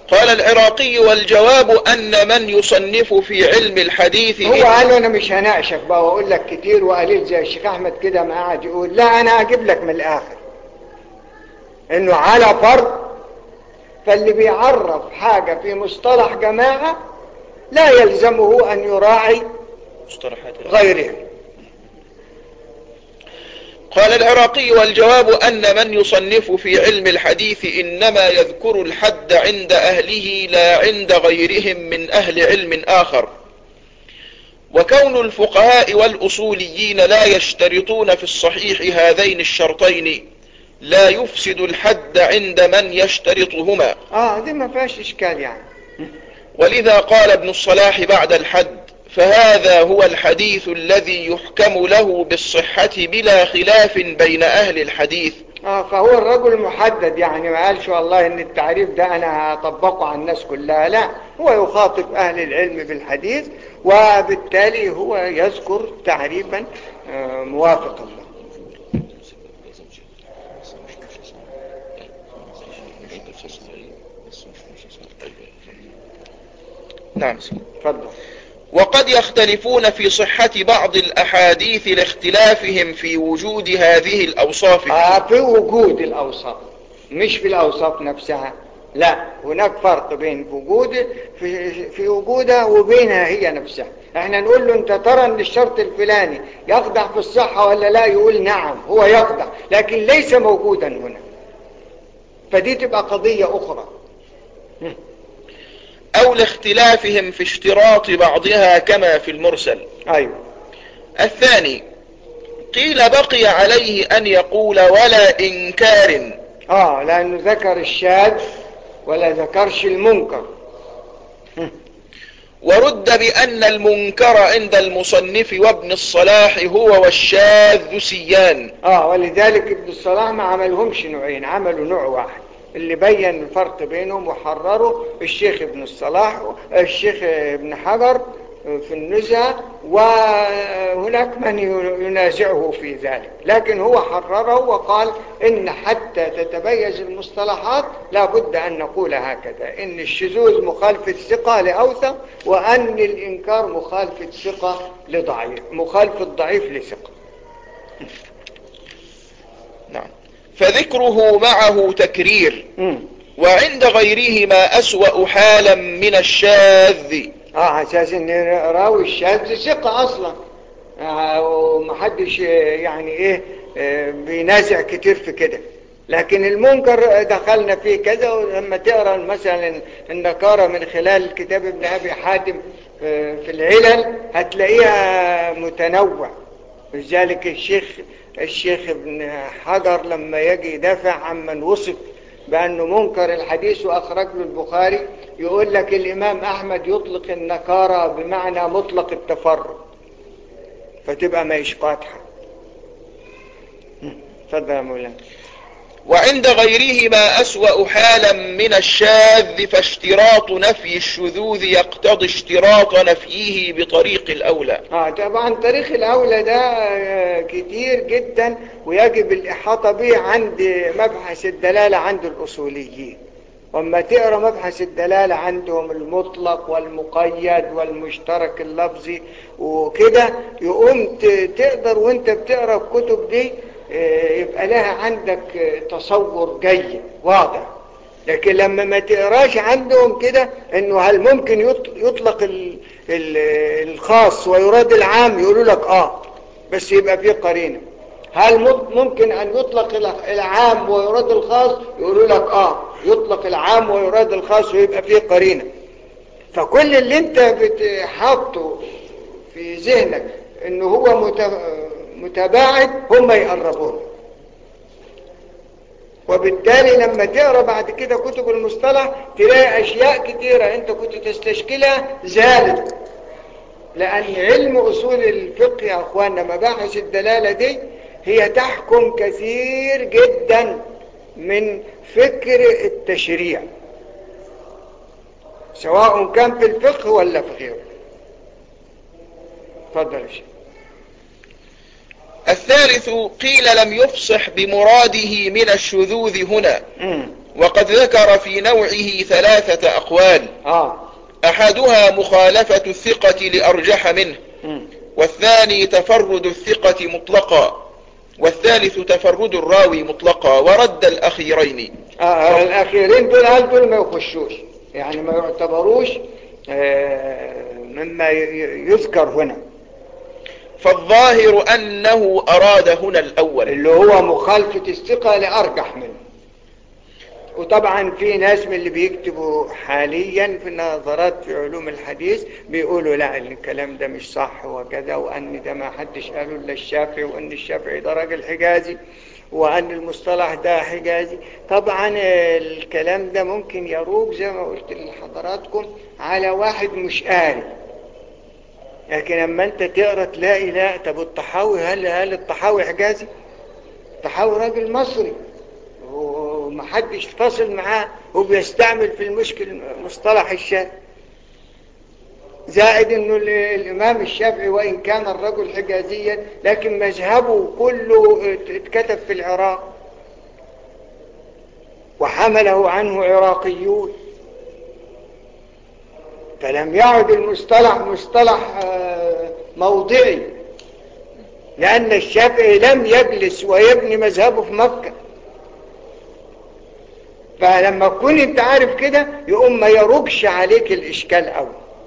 قال العراقي والجواب أن من يصنف في علم الحديث هو قال أنا مش هناقشك بقى وأقول لك كتير وقليل زي الشيخ أحمد كده ما قاعد يقول لا أنا هجيب لك من الآخر إنه على فرض فاللي بيعرف حاجة في مصطلح جماعة لا يلزمه أن يراعي مصطلحات غيرهم قال العراقي والجواب أن من يصنف في علم الحديث إنما يذكر الحد عند أهله لا عند غيرهم من أهل علم آخر وكون الفقهاء والأصوليين لا يشترطون في الصحيح هذين الشرطين لا يفسد الحد عند من يشترطهما آه دي ما فيهاش إشكال يعني ولذا قال ابن الصلاح بعد الحد فهذا هو الحديث الذي يحكم له بالصحة بلا خلاف بين أهل الحديث آه فهو الرجل محدد يعني ما قالش والله ان التعريف ده انا هطبقه على الناس كلها لا هو يخاطب اهل العلم بالحديث وبالتالي هو يذكر تعريفا آه موافقا له نعم تفضل وقد يختلفون في صحة بعض الأحاديث لاختلافهم في وجود هذه الأوصاف آه في وجود الأوصاف مش في الأوصاف نفسها لا هناك فرق بين وجود في, في وجودها وبينها هي نفسها احنا نقول له انت ترى ان الشرط الفلاني يقدح في الصحة ولا لا يقول نعم هو يقدح لكن ليس موجودا هنا فدي تبقى قضية أخرى أو لاختلافهم في اشتراط بعضها كما في المرسل أيوة الثاني قيل بقي عليه أن يقول ولا إنكار آه لأنه ذكر الشاذ ولا ذكرش المنكر ورد بأن المنكر عند المصنف وابن الصلاح هو والشاذ سيان آه ولذلك ابن الصلاح ما عملهمش نوعين عملوا نوع واحد اللي بين الفرق بينهم وحرره الشيخ ابن الصلاح الشيخ ابن حجر في النزهة وهناك من ينازعه في ذلك لكن هو حرره وقال إن حتى تتميز المصطلحات لابد أن نقول هكذا إن الشذوذ مخالفة ثقة لأوثق وأن الإنكار مخالفة ثقة لضعيف مخالفة ضعيف لثقة نعم فذكره معه تكرير مم. وعند غيره ما أسوأ حالا من الشاذ اه اساس ان راوي الشاذ ثقة اصلا آه ومحدش يعني ايه آه بينازع كتير في كده لكن المنكر دخلنا فيه كذا ولما تقرا مثلا النكارة من خلال كتاب ابن ابي حاتم آه في العلل هتلاقيها متنوع لذلك الشيخ الشيخ ابن حجر لما يجي يدافع عمن وصف بأنه منكر الحديث وأخرج له البخاري يقول لك الإمام أحمد يطلق النكارة بمعنى مطلق التفرد فتبقى ما قادحة تفضل يا مولانا وعند غيره ما أسوأ حالا من الشاذ فاشتراط نفي الشذوذ يقتضي اشتراط نفيه بطريق الأولى آه طبعا طريق الأولى ده آه، كتير جدا ويجب الإحاطة به عند مبحث الدلالة عند الأصوليين وما تقرأ مبحث الدلالة عندهم المطلق والمقيد والمشترك اللفظي وكده يقوم ت- تقدر وانت بتقرأ الكتب دي آه، يبقى لها عندك آه، تصور جيد واضح لكن لما ما تقراش عندهم كده انه هل ممكن يط- يطلق ال- ال- الخاص ويراد العام يقولوا لك اه بس يبقى فيه قرينه هل مم- ممكن ان يطلق الع- العام ويراد الخاص يقولوا لك اه يطلق العام ويراد الخاص ويبقى فيه قرينه فكل اللي انت بتحطه في ذهنك انه هو مت- متباعد هم يقربوه وبالتالي لما تقرا بعد كده كتب المصطلح تلاقي اشياء كتيره انت كنت تستشكلها زالت لان علم اصول الفقه يا اخواننا مباحث الدلاله دي هي تحكم كثير جدا من فكر التشريع سواء كان في الفقه ولا في غيره اتفضل يا شيخ الثالث قيل لم يفصح بمراده من الشذوذ هنا مم. وقد ذكر في نوعه ثلاثة أقوال آه أحدها مخالفة الثقة لأرجح منه مم. والثاني تفرد الثقة مطلقا والثالث تفرد الراوي مطلقا ورد الأخيرين آه الأخيرين دول هل دول ما يخشوش يعني ما يعتبروش آه مما ي- يذكر هنا فالظاهر أنه أراد هنا الأول اللي هو مخالفة الثقة لأرجح منه وطبعا في ناس من اللي بيكتبوا حاليا في النظرات في علوم الحديث بيقولوا لا الكلام ده مش صح وكذا وأن ده ما حدش قاله إلا الشافعي وأن الشافعي ده راجل حجازي وأن المصطلح ده حجازي طبعا الكلام ده ممكن يروج زي ما قلت لحضراتكم على واحد مش قاري لكن لما انت تقرا تلاقي لا طب الطحاوي هل هل الطحاوي حجازي؟ الطحاوي راجل مصري ومحدش فاصل معاه وبيستعمل في المشكل مصطلح الشافعي زائد انه ال- الامام الشافعي وان كان الرجل حجازيا لكن مذهبه كله ات- اتكتب في العراق وحمله عنه عراقيون فلم يعد المصطلح مصطلح آه، موضعي لأن الشافعي لم يجلس ويبني مذهبه في مكة فلما تكون انت عارف كده يقوم ما يرجش عليك الإشكال أوي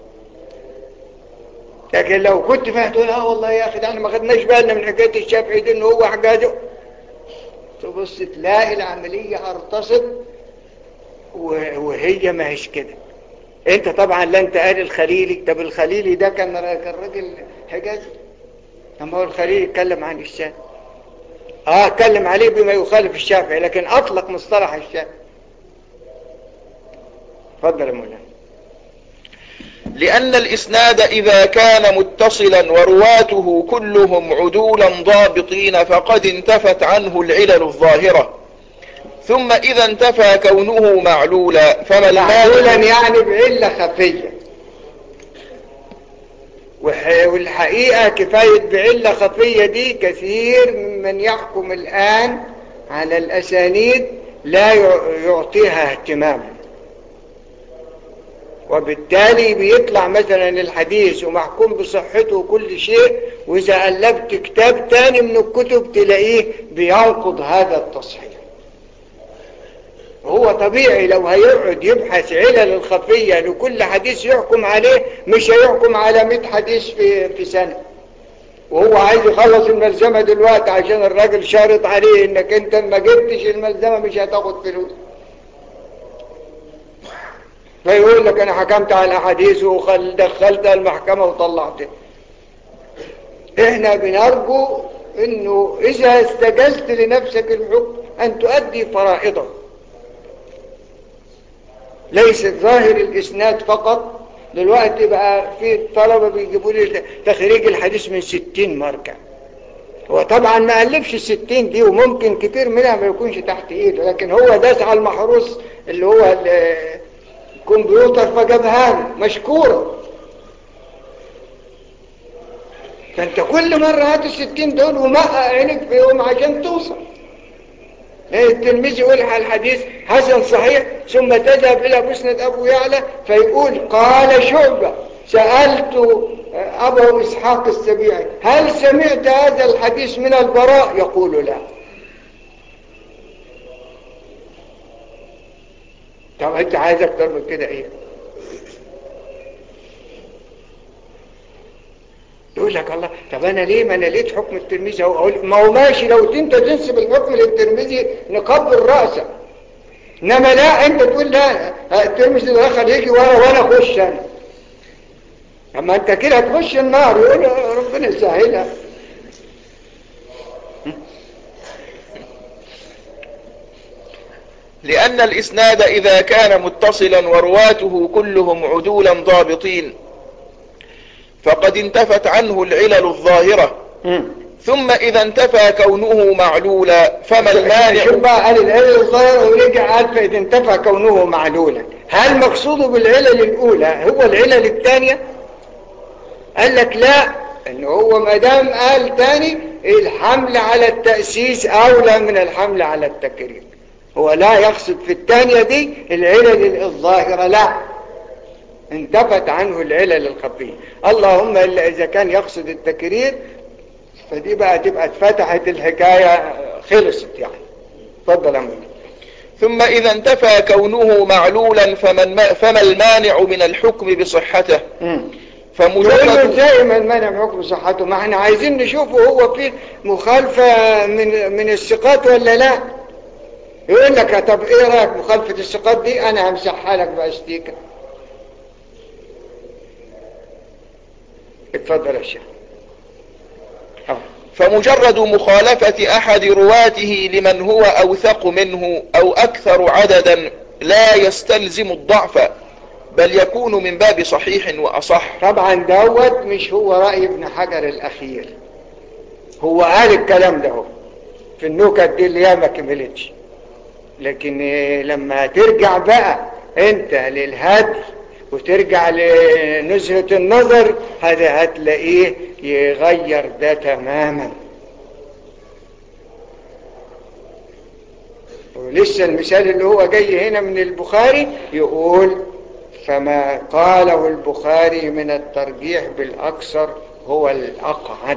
لكن لو كنت فاهم تقول اه والله يا أخي ده احنا ما خدناش بالنا من حكاية الشافعي دي إن هو حجازه تبص تلاقي العملية هرتصت و- وهي ما هيش كده انت طبعا لا انت قال الخليلي طب الخليلي ده كان كان راجل حجازي اما هو الخليلي اتكلم عن الشافعي اه اتكلم عليه بما يخالف الشافعي لكن اطلق مصطلح الشافعي اتفضل يا مولانا لأن الإسناد إذا كان متصلا ورواته كلهم عدولا ضابطين فقد انتفت عنه العلل الظاهرة ثم إذا انتفى كونه معلولا فما معلولا المانع يعني بعلة خفية وح- والحقيقة كفاية بعلة خفية دي كثير ممن يحكم الآن على الأسانيد لا يع- يعطيها اهتماما وبالتالي بيطلع مثلا الحديث ومحكوم بصحته وكل شيء وإذا قلبت كتاب تاني من الكتب تلاقيه بينقض هذا التصحيح هو طبيعي لو هيقعد يبحث علل الخفية لكل حديث يحكم عليه مش هيحكم على 100 حديث في, في سنة وهو عايز يخلص الملزمة دلوقتي عشان الراجل شارط عليه انك انت ما جبتش الملزمة مش هتاخد فلوس فيقول لك انا حكمت على الاحاديث ودخلتها المحكمة وطلعتها احنا بنرجو انه اذا استجزت لنفسك الحكم ان تؤدي فرائضه ليس ظاهر الإسناد فقط دلوقتي بقى في طلبة بيجيبوا لي تخريج الحديث من ستين مرجع هو طبعا ما ألفش الستين دي وممكن كتير منها ما يكونش تحت إيده لكن هو داس على المحروس اللي هو ال- الكمبيوتر فجابها له مشكورة فانت كل مرة هات الستين دول ومقع عينك فيهم عشان توصل التلميذ يقول على الحديث حسن صحيح ثم تذهب إلى مسند أبو يعلى فيقول قال شعبة سألت أبو إسحاق السبيعي هل سمعت هذا الحديث من البراء يقول لا طب أنت عايز أكتر من كده إيه يقول لك الله طب انا ليه ما انا لقيت حكم الترمذي اهو اقول ما هو ماشي لو انت تنسب الحكم للترمذي نقبل راسك انما لا انت تقول لا الترمذي ده دخل يجي ورا وانا اخش انا اما انت كده هتخش النار يقول ربنا يسهلها لأن الإسناد إذا كان متصلا ورواته كلهم عدولا ضابطين فقد انتفت عنه العلل الظاهرة ثم إذا انتفى كونه معلولا فما شوف المانع بقى قال العلل الظاهرة ورجع قال فإذا انتفى كونه معلولا هل مقصوده بالعلل الأولى هو العلل الثانية قال لك لا ان هو ما دام قال تاني الحمل على التأسيس أولى من الحمل على التكريم هو لا يقصد في الثانية دي العلل الظاهرة لا انتفت عنه العلل الخفية اللهم إلا إذا كان يقصد التكرير فدي بقى تبقى اتفتحت الحكاية خلصت يعني تفضل يا ثم إذا انتفى كونه معلولا فمن ما فما المانع من الحكم بصحته فمجرد زي ما المانع من حكم صحته ما احنا عايزين نشوفه هو في مخالفة من من الثقات ولا لا يقول لك طب ايه رايك مخالفة الثقات دي انا همسحها لك باستيكه اتفضل يا شيخ فمجرد مخالفة أحد رواته لمن هو أوثق منه أو أكثر عددا لا يستلزم الضعف بل يكون من باب صحيح وأصح طبعا دوت مش هو رأي ابن حجر الأخير هو قال الكلام ده في النكت دي اللي هي ما كملتش لكن لما ترجع بقى انت للهدي وترجع لنزهة النظر هذا هتلاقيه يغير ده تماما ولسه المثال اللي هو جاي هنا من البخاري يقول فما قاله البخاري من الترجيح بالأكثر هو الأقعد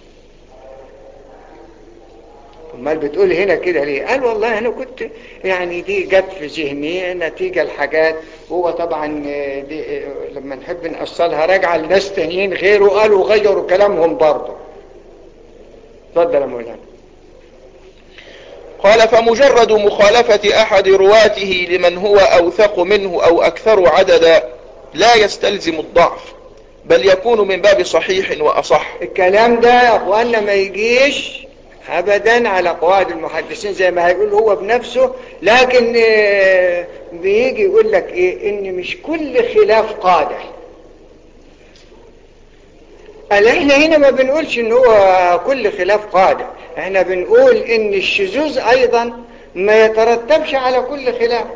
امال بتقول هنا كده ليه قال والله انا كنت يعني دي جت في ذهني نتيجة الحاجات هو طبعا دي لما نحب نأصلها راجعة لناس تانيين غيره قالوا غيروا كلامهم برضه اتفضل يا مولانا قال فمجرد مخالفة احد رواته لمن هو اوثق منه او اكثر عددا لا يستلزم الضعف بل يكون من باب صحيح واصح الكلام ده يا اخوانا ما يجيش ابدا على قواعد المحدثين زي ما هيقول هو بنفسه لكن بيجي يقول لك ايه ان مش كل خلاف قادح قال احنا هنا ما بنقولش ان هو كل خلاف قادح احنا بنقول ان الشذوذ ايضا ما يترتبش على كل خلاف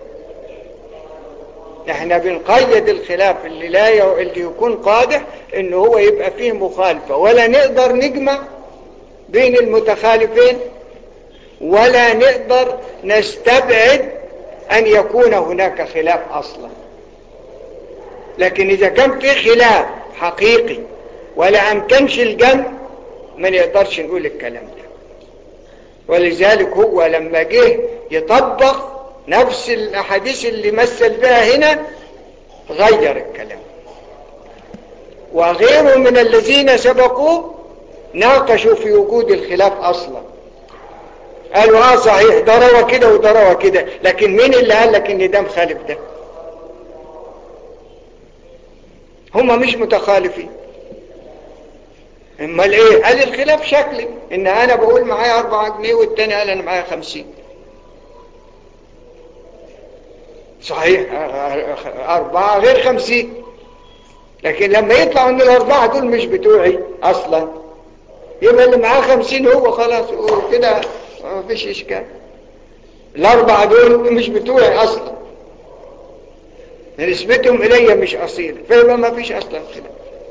احنا بنقيد الخلاف اللي لا ي... اللي يكون قادح ان هو يبقى فيه مخالفة ولا نقدر نجمع بين المتخالفين ولا نقدر نستبعد أن يكون هناك خلاف أصلا لكن إذا كان في خلاف حقيقي ولا أمكنش الجمع ما نقدرش نقول الكلام ده ولذلك هو لما جه يطبق نفس الأحاديث اللي مثل بها هنا غير الكلام وغيره من الذين سبقوه ناقشوا في وجود الخلاف اصلا قالوا اه صحيح ده روى كده وده روى كده لكن مين اللي قال لك ان ده مخالف ده هما مش متخالفين امال ايه قال الخلاف شكلي ان انا بقول معايا اربعة جنيه والتاني قال انا معايا خمسين صحيح اربعة غير خمسين لكن لما يطلع ان الاربعة دول مش بتوعي اصلا يبقى اللي معاه خمسين هو خلاص وكده ما فيش اشكال الاربعة دول مش بتوعي اصلا نسبتهم الي مش اصيل فيبقى ما فيش اصلا خلاف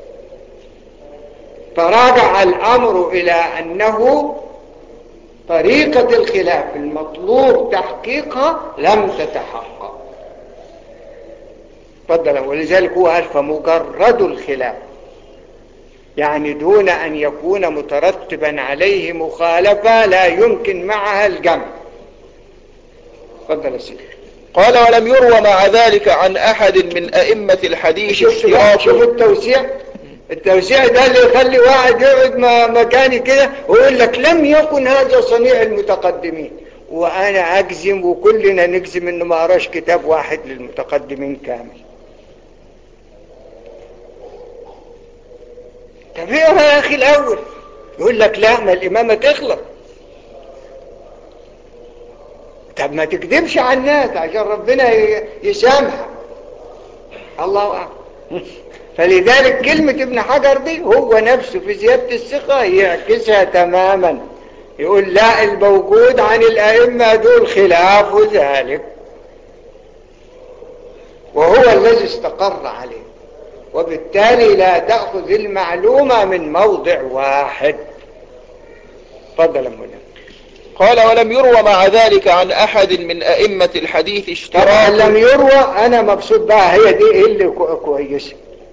فراجع الامر الى انه طريقة الخلاف المطلوب تحقيقها لم تتحقق فضلا ولذلك هو قال فمجرد الخلاف يعني دون أن يكون مترتبا عليه مخالفة لا يمكن معها الجمع تفضل سيدي قال ولم يروى مع ذلك عن أحد من أئمة الحديث شوف, شوف التوسيع التوسيع ده اللي يخلي واحد يقعد مكاني كده ويقول لك لم يكن هذا صنيع المتقدمين وأنا أجزم وكلنا نجزم إنه ما قراش كتاب واحد للمتقدمين كامل طب اقرا يا اخي الاول يقول لك لا ما الامامه تخلص طب ما تكذبش على الناس عشان ربنا يسامحك الله اعلم فلذلك كلمة ابن حجر دي هو نفسه في زيادة الثقة يعكسها تماما يقول لا الموجود عن الأئمة دول خلاف ذلك وهو الذي استقر عليه وبالتالي لا تأخذ المعلومة من موضع واحد تفضل مولانا قال ولم يروى مع ذلك عن أحد من أئمة الحديث طبعا اشتراط لم يروى انا مبسوط بقى هي دي إيه اللي كو- كويسه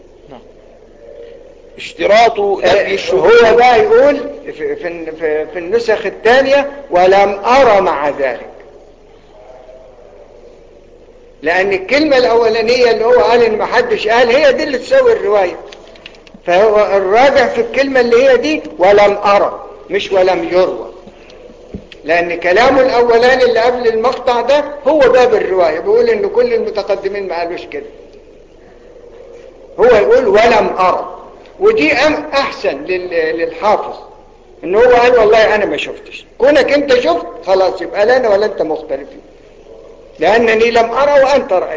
اشتراط نفي آه، الشهود هو بقى يقول في, في, في, في النسخ الثانية ولم أرى مع ذلك لأن الكلمة الأولانية اللي هو قال إن محدش قال هي دي اللي تساوي الرواية فهو الراجع في الكلمة اللي هي دي ولم أرى مش ولم يروى لأن كلامه الأولاني اللي قبل المقطع ده هو باب الرواية بيقول إن كل المتقدمين ما قالوش كده هو يقول ولم أرى ودي أم أحسن لل- للحافظ إن هو قال والله أنا ما شفتش كونك أنت شفت خلاص يبقى لا أنا ولا أنت مختلفين لأنني لم أرى وأنت رأيت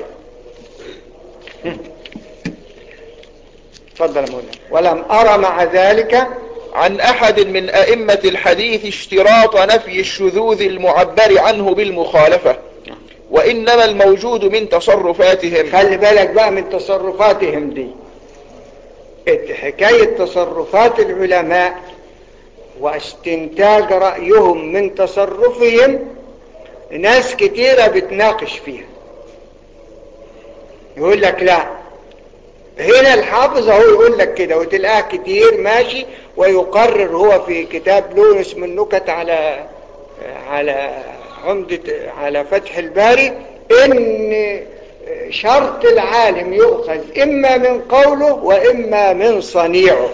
تفضل يا مولانا ولم أرى مع ذلك عن أحد من أئمة الحديث اشتراط نفي الشذوذ المعبر عنه بالمخالفة وإنما الموجود من تصرفاتهم خلي بالك بقى من تصرفاتهم دي حكاية تصرفات العلماء واستنتاج رأيهم من تصرفهم ناس كتيرة بتناقش فيها يقول لك لا هنا الحافظ هو يقول لك كده وتلاقاه كتير ماشي ويقرر هو في كتاب له اسم النكت على على عمدة على فتح الباري ان شرط العالم يؤخذ اما من قوله واما من صنيعه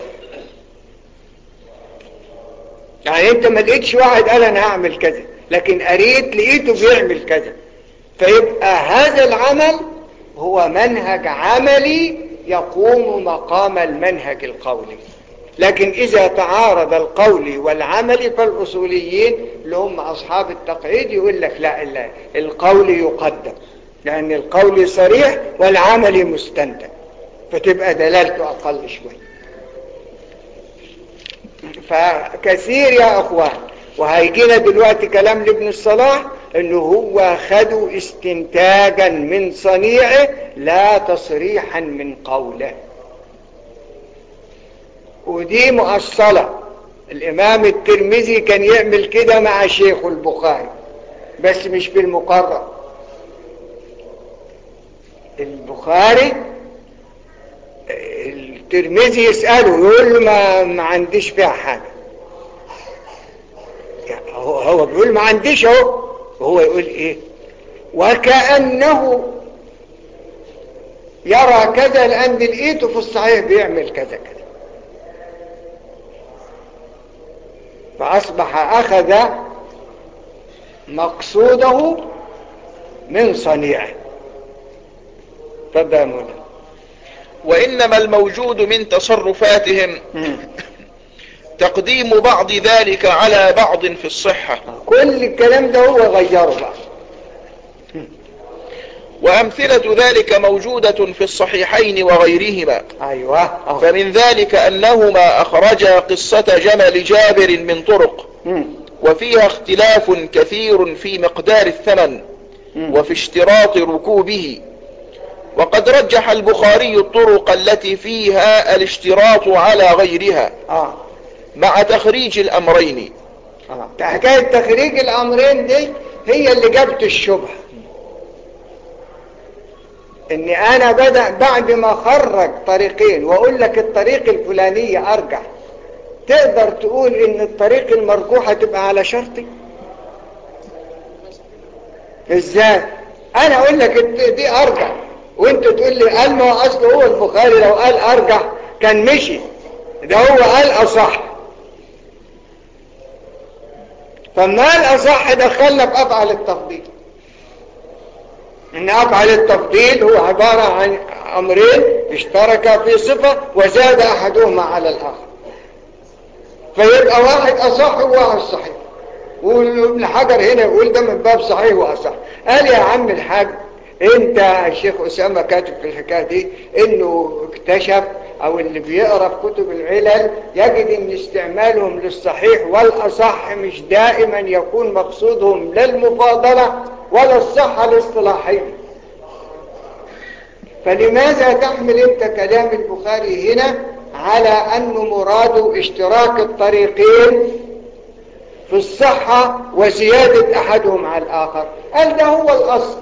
يعني انت ما لقيتش واحد قال انا هعمل كذا لكن قريت لقيته بيعمل كذا فيبقى هذا العمل هو منهج عملي يقوم مقام المنهج القولي لكن إذا تعارض القولي والعملي فالأصوليين اللي هم أصحاب التقعيد يقول لك لا لا القولي يقدم لأن القولي صريح والعملي مستنتج فتبقى دلالته أقل شوي فكثير يا أخوان وهيجينا دلوقتي كلام لابن الصلاح انه هو خدوا استنتاجا من صنيعه لا تصريحا من قوله ودي مؤصلة الامام الترمذي كان يعمل كده مع شيخ البخاري بس مش بالمقرر البخاري الترمذي يسأله يقول له ما, ما عنديش فيها حاجة يعني هو, هو بيقول ما عنديش اهو وهو يقول ايه وكأنه يرى كذا لأن لقيته في الصحيح بيعمل كذا كذا فأصبح أخذ مقصوده من صنيعه تفضل وإنما الموجود من تصرفاتهم تقديم بعض ذلك على بعض في الصحة كل الكلام ده هو غيره بقى وأمثلة ذلك موجودة في الصحيحين وغيرهما أيوة أهو. فمن ذلك أنهما أخرجا قصة جمل جابر من طرق مم. وفيها اختلاف كثير في مقدار الثمن مم. وفي اشتراط ركوبه وقد رجح البخاري الطرق التي فيها الاشتراط على غيرها اه مع تخريج الأمرين اه حكاية تخريج الأمرين دي هي اللي جابت الشبهة اني انا بدأ بعد ما خرج طريقين واقول لك الطريق الفلانية ارجح تقدر تقول ان الطريق المرجوحة تبقى على شرطي ازاي انا اقول لك الت- دي ارجح وانت تقول لي قال ما هو اصله هو البخاري لو قال ارجح كان مشي ده هو قال اصح فما قال اصح دخلنا في افعل التفضيل ان افعل التفضيل هو عبارة عن امرين اشتركا في صفة وزاد احدهما على الاخر فيبقى واحد اصح وواحد صحيح وابن حجر هنا يقول ده من باب صحيح واصح قال يا عم الحاج انت الشيخ اسامه كاتب في الحكايه دي انه اكتشف او اللي بيقرا في كتب العلل يجد ان استعمالهم للصحيح والاصح مش دائما يكون مقصودهم لا المفاضله ولا الصحه الاصطلاحيه فلماذا تحمل انت كلام البخاري هنا على انه مراده اشتراك الطريقين في الصحة وزيادة أحدهم على الآخر قال ده هو الأصل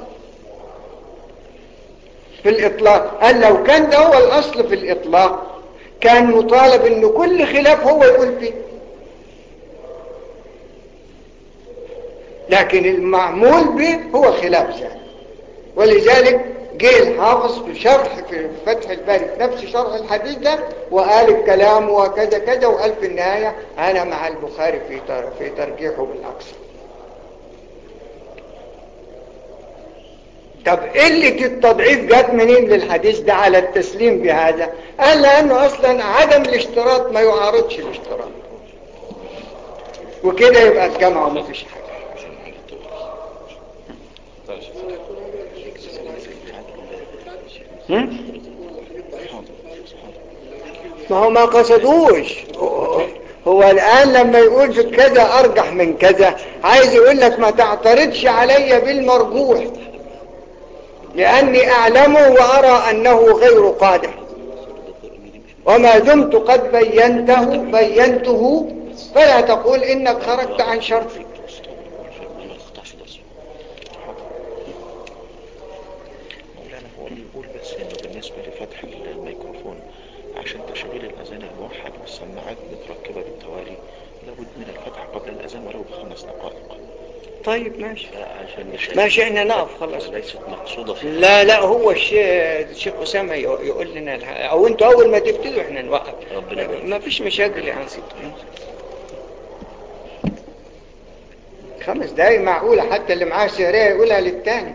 في الإطلاق قال لو كان ده هو الأصل في الإطلاق كان مطالب أنه كل خلاف هو يقول فيه لكن المعمول به هو خلاف ذلك ولذلك جه الحافظ في شرح في فتح الباري في نفس شرح الحديث ده وقال الكلام وكذا كذا وقال في النهاية أنا مع البخاري في في ترجيحه بالأقصى طب قلة التضعيف جت منين للحديث ده على التسليم بهذا قال لأنه أصلا عدم الاشتراط ما يعارضش الاشتراط وكده يبقى الجمع وما فيش حاجة ما هو ما قصدوش هو الآن لما يقول في كذا أرجح من كذا عايز يقول لك ما تعترضش علي بالمرجوح لأني أعلمه وأرى أنه غير قادح وما دمت قد بينته بينته فلا تقول إنك خرجت عن شرطي طيب ماشي ماشي احنا نقف خلاص ليست مقصودة في لا لا هو الشيخ أسامة يقول لنا الح... او انتوا اول ما تبتدوا احنا نوقف ربنا يبارك ما فيش مشاكل يا عنصر خمس دقايق معقولة حتى اللي معاه سهرية يقولها للتاني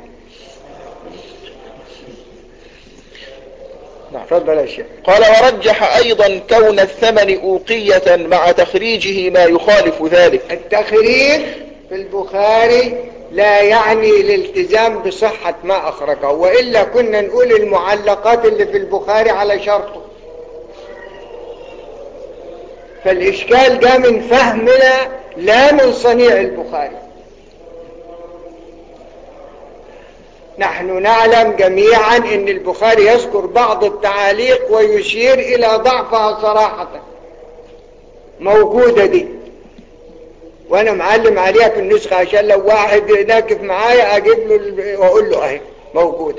تفضل يا شيخ قال ورجح ايضا كون الثمن اوقية مع تخريجه ما يخالف ذلك التخريج في البخاري لا يعني الالتزام بصحة ما أخرجه وإلا كنا نقول المعلقات اللي في البخاري على شرطه فالإشكال ده من فهمنا لا من صنيع البخاري نحن نعلم جميعا ان البخاري يذكر بعض التعاليق ويشير الى ضعفها صراحة موجودة دي وانا معلم عليها في النسخة عشان لو واحد ناكف معايا اجيب له واقول له اهي موجودة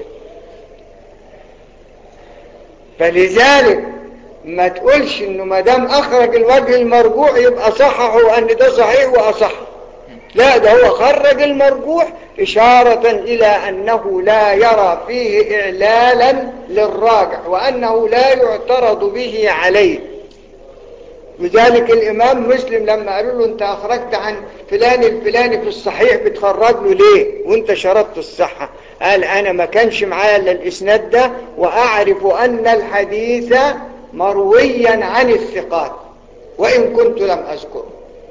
فلذلك ما تقولش انه ما دام اخرج الوجه المرجوع يبقى صححه وان ده صحيح واصح لا ده هو خرج المرجوح إشارة إلى أنه لا يرى فيه إعلالا للراجع وأنه لا يعترض به عليه لذلك الإمام مسلم لما قالوا له أنت أخرجت عن فلان الفلاني في الصحيح بتخرج له ليه وأنت شرطت الصحة قال أنا ما كانش معايا إلا الإسناد ده وأعرف أن الحديث مرويا عن الثقات وإن كنت لم أذكره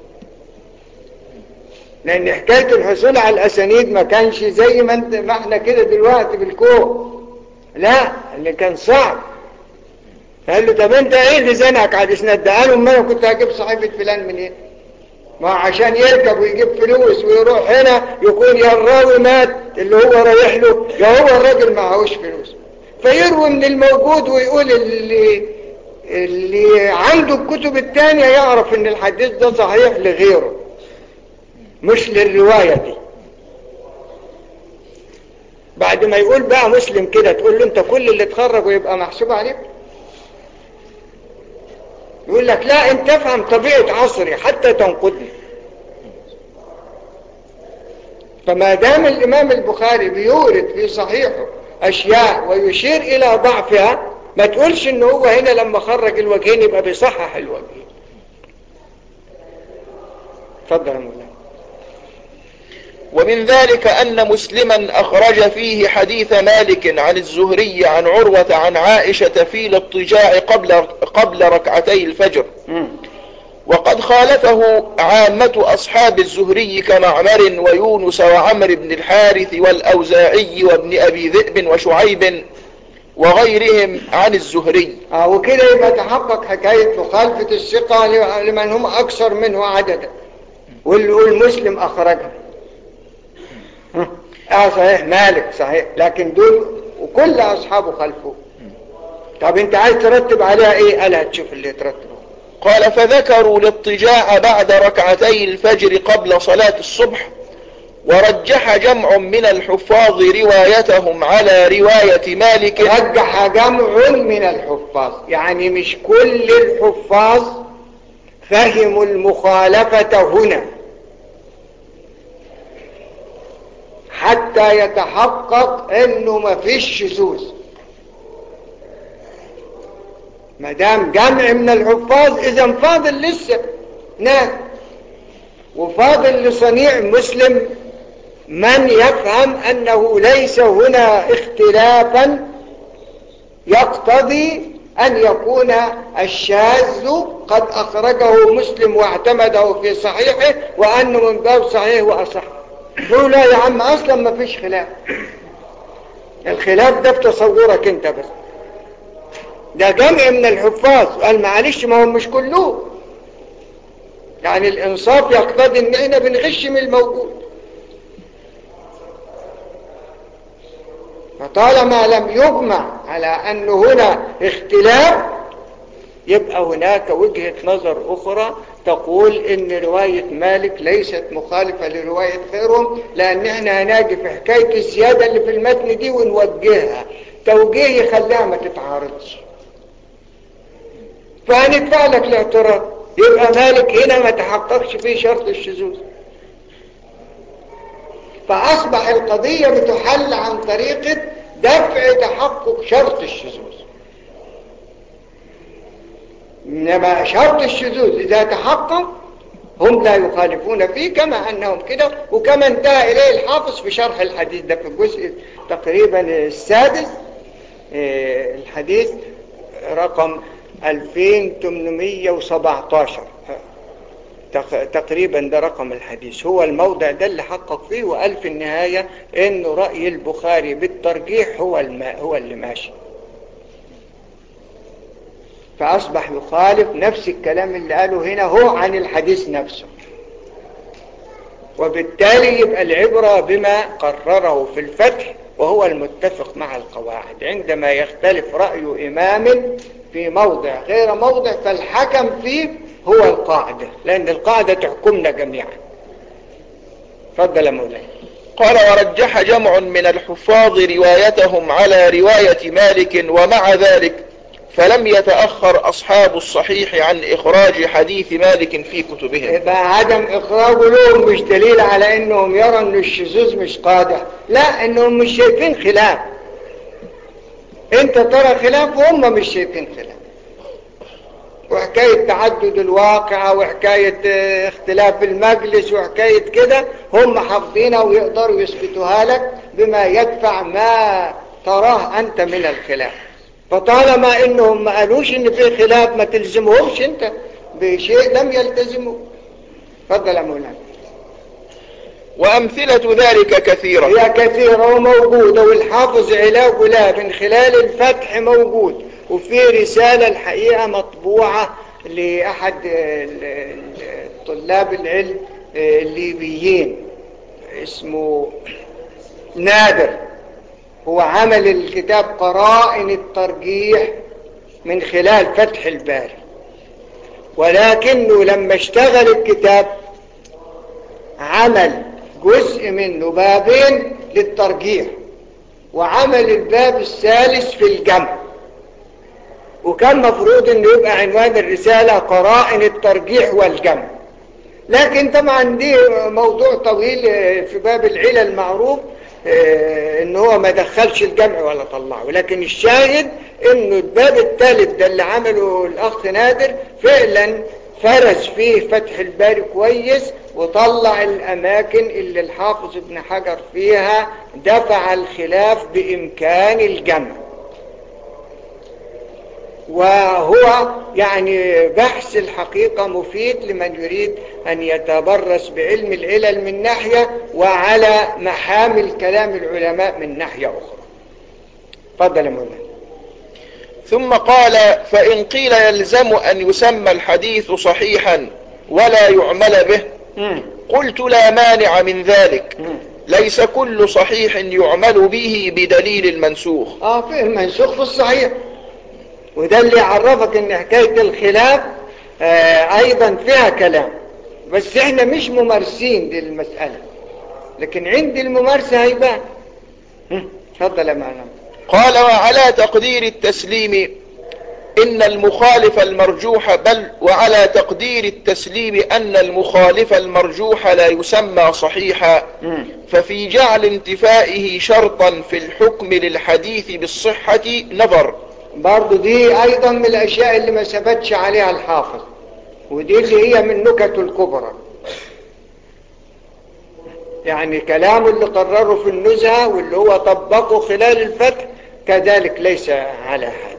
لأن حكاية الحصول على الأسانيد ما كانش زي ما, انت ما احنا كده دلوقتي بالكوع لا اللي كان صعب قال له طب انت ايه اللي زنقك على الاسناد ده قالوا ما انا كنت هجيب صحيفة فلان منين ما عشان يركب ويجيب فلوس ويروح هنا يكون يا الراوي مات اللي هو رايح له يا هو الراجل معهوش فلوس فيروي من الموجود ويقول اللي اللي عنده الكتب التانية يعرف ان الحديث ده صحيح لغيره مش للرواية دي بعد ما يقول بقى مسلم كده تقول له انت كل اللي تخرج ويبقى محسوب عليك يقول لك لا انت افهم طبيعة عصري حتى تنقدني فما دام الامام البخاري بيورد في صحيحه اشياء ويشير الى ضعفها ما تقولش ان هو هنا لما خرج الوجهين يبقى بيصحح الوجهين اتفضل يا مولانا ومن ذلك أن مسلما أخرج فيه حديث مالك عن الزهري عن عروة عن عائشة في الاضطجاع قبل, قبل ركعتي الفجر وقد خالفه عامة أصحاب الزهري كمعمر ويونس وعمر بن الحارث والأوزاعي وابن أبي ذئب وشعيب وغيرهم عن الزهري اه وكده يبقى تحقق حكاية مخالفة الثقة لمن هم أكثر منه عددا واللي يقول مسلم أخرجها اه صحيح مالك صحيح لكن دول وكل اصحابه خلفوه طب انت عايز ترتب عليها ايه قال هتشوف اللي يترتبه قال فذكروا الاضطجاع بعد ركعتي الفجر قبل صلاة الصبح ورجح جمع من الحفاظ روايتهم على رواية مالك رجح جمع من الحفاظ يعني مش كل الحفاظ فهموا المخالفة هنا حتى يتحقق انه ما فيش شذوذ ما دام جمع من الحفاظ اذا فاضل لسه ناس وفاضل لصنيع مسلم من يفهم انه ليس هنا اختلافا يقتضي ان يكون الشاذ قد اخرجه مسلم واعتمده في صحيحه وانه من باب صحيح واصح يقول لا يا عم اصلا ما فيش خلاف الخلاف ده في تصورك انت بس ده جمع من الحفاظ قال معلش ما هو مش كله يعني الانصاف يقتضي ان احنا بنغش من الموجود فطالما لم يجمع على ان هنا اختلاف يبقى هناك وجهة نظر اخرى تقول ان رواية مالك ليست مخالفة لرواية غيرهم لان احنا هناجي في حكاية الزيادة اللي في المتن دي ونوجهها توجيه يخليها ما تتعارضش فهندفع لك الاعتراض يبقى مالك هنا ما تحققش فيه شرط الشذوذ فأصبح القضية بتحل عن طريقة دفع تحقق شرط الشذوذ إنما شرط الشذوذ إذا تحقق هم لا يخالفون فيه كما أنهم كده وكما انتهى إليه الحافظ في شرح الحديث ده في الجزء تقريبا السادس الحديث رقم 2817 تقريبا ده رقم الحديث هو الموضع ده اللي حقق فيه وقال في النهاية انه رأي البخاري بالترجيح هو الماء هو اللي ماشي فأصبح يخالف نفس الكلام اللي قاله هنا هو عن الحديث نفسه وبالتالي يبقى العبرة بما قرره في الفتح وهو المتفق مع القواعد عندما يختلف رأي إمام في موضع غير موضع فالحكم فيه هو القاعدة لأن القاعدة تحكمنا جميعا فضل مولاي قال ورجح جمع من الحفاظ روايتهم على رواية مالك ومع ذلك فلم يتأخر أصحاب الصحيح عن إخراج حديث مالك في كتبهم يبقى عدم إخراجه لهم مش دليل على أنهم يرى أن الشذوذ مش قادح لا أنهم مش شايفين خلاف أنت ترى خلاف وهم مش شايفين خلاف وحكاية تعدد الواقعة وحكاية اختلاف المجلس وحكاية كده هم حافظينها ويقدروا يثبتوها لك بما يدفع ما تراه أنت من الخلاف فطالما انهم ما قالوش ان في خلاف ما تلزمهمش انت بشيء لم يلتزموا تفضل يا مولانا وأمثلة ذلك كثيرة هي كثيرة وموجودة والحافظ علاج لها من خلال الفتح موجود وفي رسالة الحقيقة مطبوعة لأحد طلاب العلم الليبيين اسمه نادر هو عمل الكتاب قرائن الترجيح من خلال فتح الباري ولكنه لما اشتغل الكتاب عمل جزء منه بابين للترجيح وعمل الباب الثالث في الجمع وكان مفروض انه يبقى عنوان الرسالة قرائن الترجيح والجمع لكن طبعا دي موضوع طويل في باب العلل المعروف ان هو ما دخلش الجمع ولا طلعه لكن الشاهد انه الباب الثالث ده اللي عمله الاخ نادر فعلا فرز فيه فتح الباري كويس وطلع الاماكن اللي الحافظ ابن حجر فيها دفع الخلاف بامكان الجمع وهو يعني بحث الحقيقة مفيد لمن يريد أن يتبرس بعلم العلل من ناحية وعلى محامل كلام العلماء من ناحية أخرى فضل مولانا ثم قال فإن قيل يلزم أن يسمى الحديث صحيحا ولا يعمل به مم. قلت لا مانع من ذلك مم. ليس كل صحيح يعمل به بدليل المنسوخ اه فيه منسوخ في الصحيح وده اللي يعرفك ان حكاية الخلاف آه ايضا فيها كلام بس احنا مش ممارسين للمسألة لكن عند الممارسة هيبان تفضل يا معلم قال وعلى تقدير التسليم إن المخالف المرجوح بل وعلى تقدير التسليم أن المخالف المرجوح لا يسمى صحيحا ففي جعل انتفائه شرطا في الحكم للحديث بالصحة نظر برضو دي أيضا من الأشياء اللي ما ثبتش عليها الحافظ ودي اللي هي من نكت الكبرى يعني كلام اللي قرره في النزهة واللي هو طبقه خلال الفتح كذلك ليس على هذا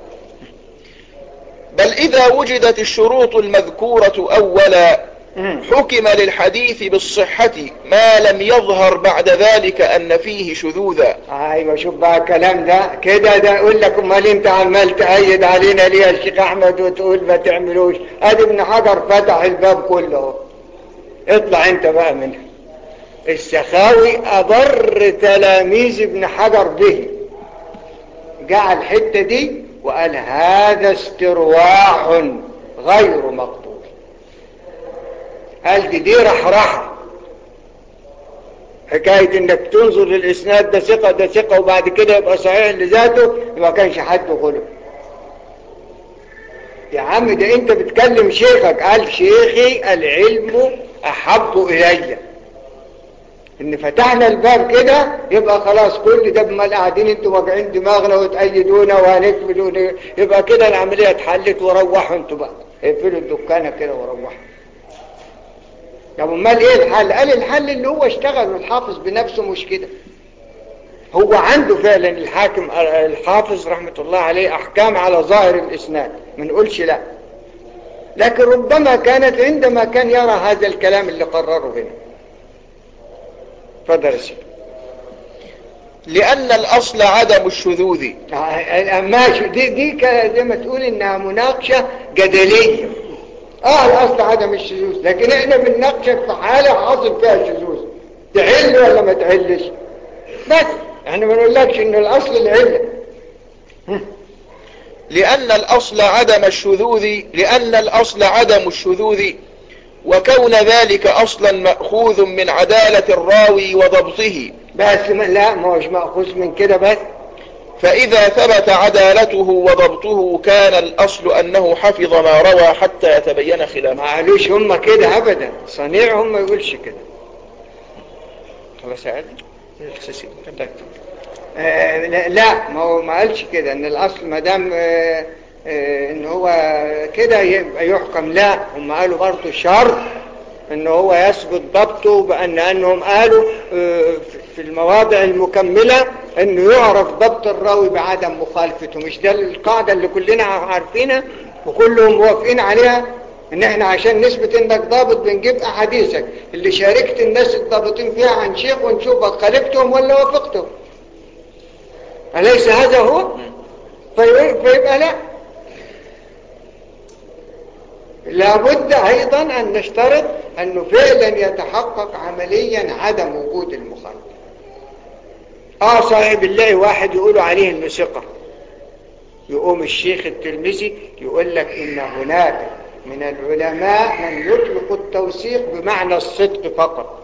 بل إذا وجدت الشروط المذكورة أولا حكم للحديث بالصحة ما لم يظهر بعد ذلك أن فيه شذوذا ايوه شوف بقى الكلام ده كده ده اقول لك امال انت عمال تأيد علينا ليه يا شيخ احمد وتقول ما تعملوش ادي ابن حجر فتح الباب كله اطلع انت بقى منه السخاوي اضر تلاميذ ابن حجر به جعل الحته دي وقال هذا استرواح غير مقبول قال دي دي رحرحة حكاية انك تنظر للاسناد ده ثقة ده ثقة وبعد كده يبقى صحيح لذاته ما كانش حد غلب يا عم ده انت بتكلم شيخك قال شيخي العلم احب الي ان فتحنا الباب كده يبقى خلاص كل ده بمال قاعدين انتوا واجعين دماغنا وتأيدونا وهنكمل يبقى كده العملية اتحلت وروحوا انتوا بقى اقفلوا الدكانة كده وروحوا طب امال ايه الحل قال الحل اللي هو اشتغل الحافظ بنفسه مش كده هو عنده فعلا الحاكم الحافظ رحمة الله عليه احكام على ظاهر الاسناد ما نقولش لا لكن ربما كانت عندما كان يرى هذا الكلام اللي قرره هنا تفضل يا سيدي لأن الأصل عدم الشذوذ ماشي دي دي زي ما تقول إنها مناقشة جدلية اه الأصل عدم الشذوذ لكن احنا بنناقشك في حالة حاصل فيها شذوذ تعل ولا ما تعلش بس احنا ما نقولكش إن الأصل العلة لأن الأصل عدم الشذوذ لأن الأصل عدم الشذوذ وكون ذلك أصلا مأخوذ من عدالة الراوي وضبطه بس ما لا ما هوش مأخوذ من كده بس فإذا ثبت عدالته وضبطه كان الأصل أنه حفظ ما روى حتى يتبين خلافه معلوش هم كده أبدا صنيعهم ما يقولش كده خلاص عادي آه لا ما هو ما قالش كده ان الاصل ما دام آه آه ان هو كده يبقى يحكم لا هم قالوا برضه شرط ان هو يثبت ضبطه بان انهم قالوا في المواضع المكملة انه يعرف ضبط الراوي بعدم مخالفته مش ده القاعدة اللي كلنا عارفينها وكلهم موافقين عليها ان احنا عشان نثبت انك ضابط بنجيب احاديثك اللي شاركت الناس الضابطين فيها عن شيخ ونشوفك خالفتهم ولا وافقتهم أليس هذا هو فيبقى لا لابد أيضا أن نشترط أنه فعلا يتحقق عمليا عدم وجود المخالفة آه صاحب الله واحد يقولوا عليه انه ثقة يقوم الشيخ الترمذي يقول لك إن هناك من العلماء من يطلق التوثيق بمعنى الصدق فقط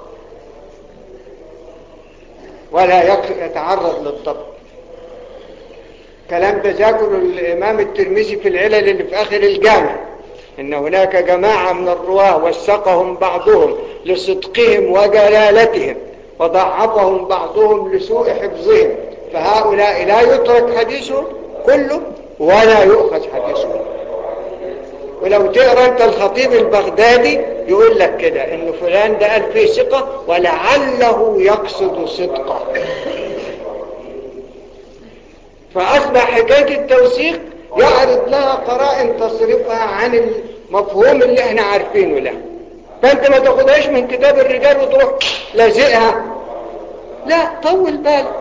ولا يتعرض للضبط كلام ده ذكره الإمام الترمذي في العلل اللي في آخر الجامع إن هناك جماعة من الرواه وثقهم بعضهم لصدقهم وجلالتهم وضعفهم بعضهم لسوء حفظهم فهؤلاء لا يترك حديثهم كله ولا يؤخذ حديثهم ولو تقرا انت الخطيب البغدادي يقول لك كده ان فلان ده قال فيه ثقه ولعله يقصد صدقه فاصبح حكايه التوثيق يعرض لها قرائن تصرفها عن المفهوم اللي احنا عارفينه له فانت ما تاخدهاش من كتاب الرجال وتروح لازقها لا طول بالك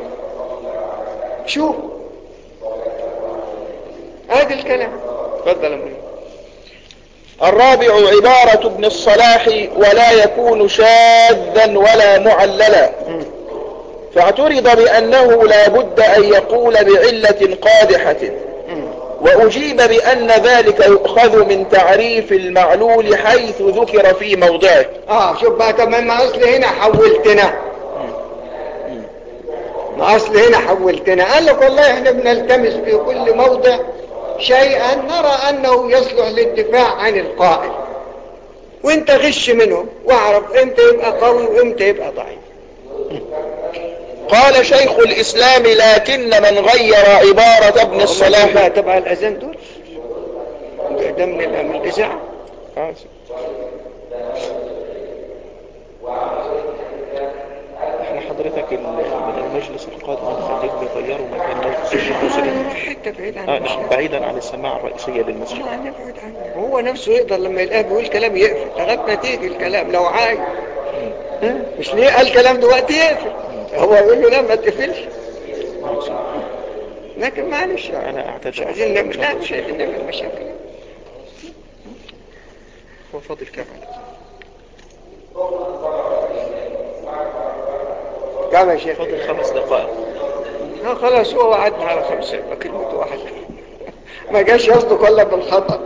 شوف هذا الكلام تفضل يا الرابع عبارة ابن الصلاح ولا يكون شاذا ولا معللا فاعترض بأنه لا بد أن يقول بعلة قادحة وأجيب بأن ذلك يؤخذ من تعريف المعلول حيث ذكر في موضعه اه شوف بقى طب ما اصل هنا حولتنا ما اصل هنا حولتنا قال لك والله احنا بنلتمس في كل موضع شيئا نرى انه يصلح للدفاع عن القائل وانت غش منهم واعرف امتى يبقى قوي وامتى يبقى ضعيف قال شيخ الإسلام لكن من غير عبارة ابن الصلاح بقى تبع الاذان دول ده من ال- من الاذاعه احنا حضرتك ال- من المجلس القادم هنخليك بيغيروا مكان مجلس الشيخ مسلم حته بعيد عن آه المشاكل. نعم بعيدا عن السماعة الرئيسية للمسجد لا نبعد عنه هو نفسه يقدر لما يلاقيه بيقول كلام يقفل لغايه ما تيجي الكلام لو عايز ها؟ مش ليه قال كلام دلوقتي يقفل هو يقول له لا ما تقفلش لكن معلش أنا مش أعتذر عايزين نعمل لا مش عايزين نعمل مشاكل هو فاضل كام كم يا شيخ فاضل خمس دقائق ها خلاص هو وعدنا على خمسة يبقى كلمة واحدة ما جاش يصدق الا بالخطأ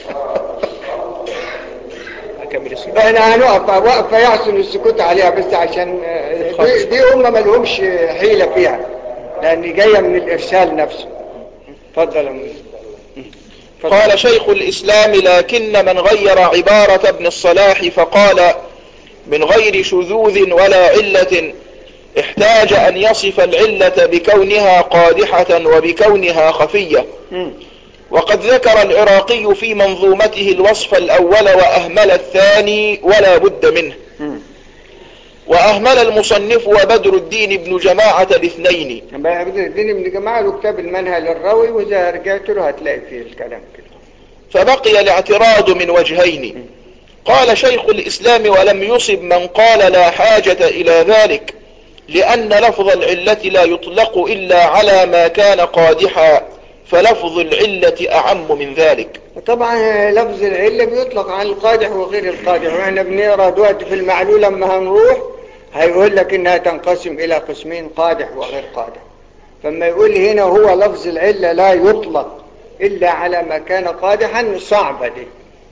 أكمل السؤال احنا هنقف وقفة يحسن السكوت عليها بس عشان آه، دي, دي هم ما لهمش حيلة فيها لان جاية من الارسال نفسه اتفضل يا مدير. اتفضل. قال شيخ الإسلام لكن من غير عبارة ابن الصلاح فقال من غير شذوذ ولا علة احتاج أن يصف العلة بكونها قادحة وبكونها خفية مم. وقد ذكر العراقي في منظومته الوصف الأول وأهمل الثاني ولا بد منه مم. وأهمل المصنف وبدر الدين بن جماعة الاثنين بقى بدر الدين ابن جماعة له كتاب المنهل الروي واذا رجعت له هتلاقي فيه الكلام كده فبقي الاعتراض من وجهين قال شيخ الإسلام ولم يصب من قال لا حاجة إلى ذلك لأن لفظ العلة لا يطلق إلا على ما كان قادحا فلفظ العلة أعم من ذلك طبعا لفظ العلة بيطلق على القادح وغير القادح واحنا بنقرا دلوقتي في المعلول لما هنروح هيقول لك انها تنقسم الى قسمين قادح وغير قادح فما يقول هنا هو لفظ العلة لا يطلق الا على ما كان قادحا صعبة دي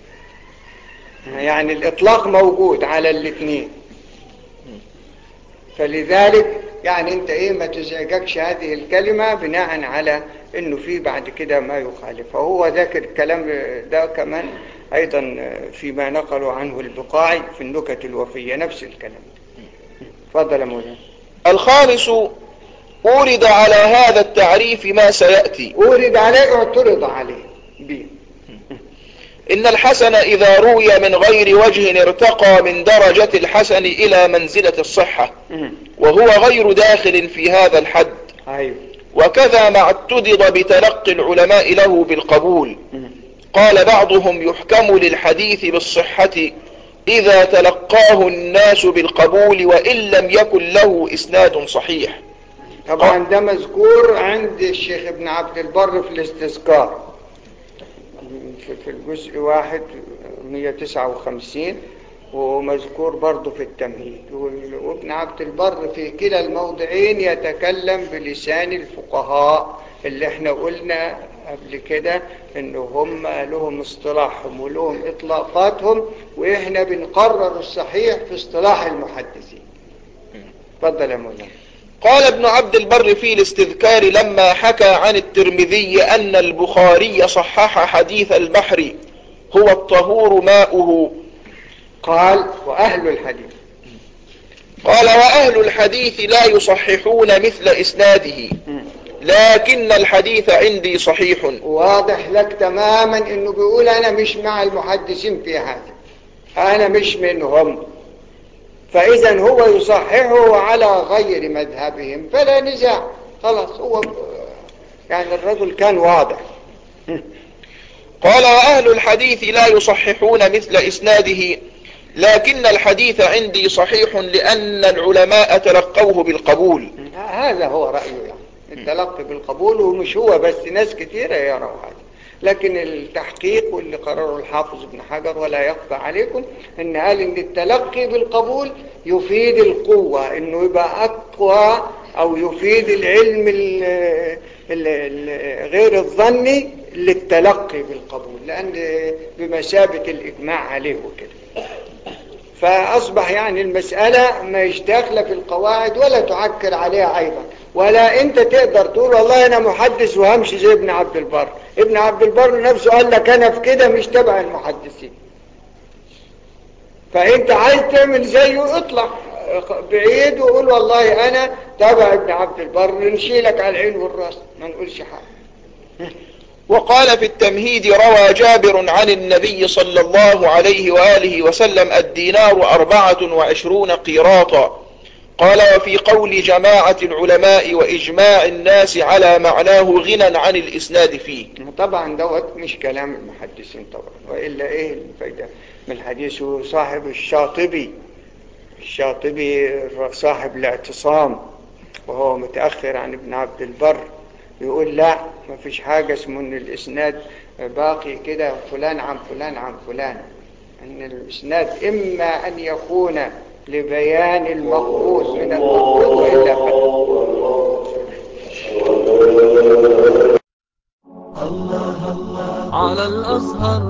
يعني الاطلاق موجود على الاثنين فلذلك يعني انت ايه ما تزعجكش هذه الكلمة بناء على انه في بعد كده ما يخالف فهو ذاكر الكلام ده كمان ايضا فيما نقلوا عنه البقاعي في النكت الوفية نفس الكلام تفضل يا مولانا الخامس أورد على هذا التعريف ما سيأتي ورد عليه اعترض عليه بيه إن الحسن إذا روي من غير وجه ارتقى من درجة الحسن إلى منزلة الصحة مم. وهو غير داخل في هذا الحد ايوه وكذا ما اعتضد بتلقي العلماء له بالقبول مم. قال بعضهم يحكم للحديث بالصحة إذا تلقاه الناس بالقبول وإن لم يكن له إسناد صحيح طبعا ده مذكور عند الشيخ ابن عبد البر في الاستذكار في- في الجزء واحد 159 ومذكور برضه في التمهيد وال- وابن عبد البر في كلا الموضعين يتكلم بلسان الفقهاء اللي احنا قلنا قبل كده ان هم لهم اصطلاحهم ولهم اطلاقاتهم واحنا بنقرر الصحيح في اصطلاح المحدثين اتفضل يا مولانا قال ابن عبد البر في الاستذكار لما حكى عن الترمذي أن البخاري صحح حديث البحر هو الطهور ماؤه قال واهل الحديث قال وأهل الحديث لا يصححون مثل إسناده لكن الحديث عندي صحيح واضح لك تماما انه بيقول انا مش مع المحدثين في هذا انا مش منهم فاذا هو يصححه على غير مذهبهم فلا نزاع خلاص هو يعني الرجل كان واضح قال وأهل الحديث لا يصححون مثل إسناده لكن الحديث عندي صحيح لأن العلماء تلقوه بالقبول هذا هو رأيه يعني التلقي بالقبول ومش هو بس ناس كثيرة يروا هذا لكن التحقيق واللي قرره الحافظ ابن حجر ولا يخفى عليكم ان قال ان التلقي بالقبول يفيد القوة انه يبقى اقوى او يفيد العلم ال ال ال غير الظني للتلقي بالقبول لأن بمثابة الإجماع عليه وكده فأصبح يعني المسألة مش داخلة في القواعد ولا تعكر عليها أيضا ولا أنت تقدر تقول والله أنا محدث وهمشي زي ابن عبد البر ابن عبد البر نفسه قال لك أنا في كده مش تبع المحدثين فأنت عايز تعمل زيه اطلع بعيد وقول والله أنا تبع ابن عبد البر نشيلك على العين والراس ما نقولش حاجة وقال في التمهيد روى جابر عن النبي صلى الله عليه وآله وسلم الدينار أربعة وعشرون قيراطا قال وفي قول جماعة العلماء وإجماع الناس على معناه غنى عن الإسناد فيه طبعا دوت مش كلام المحدثين طبعا وإلا إيه الفايدة من الحديث صاحب الشاطبي الشاطبي صاحب الاعتصام وهو متأخر عن ابن عبد البر يقول لا ما فيش حاجة اسمه ان الاسناد باقي كده فلان عن فلان عن فلان ان الاسناد اما ان يكون لبيان المقبول من المقبول والا على الأزهر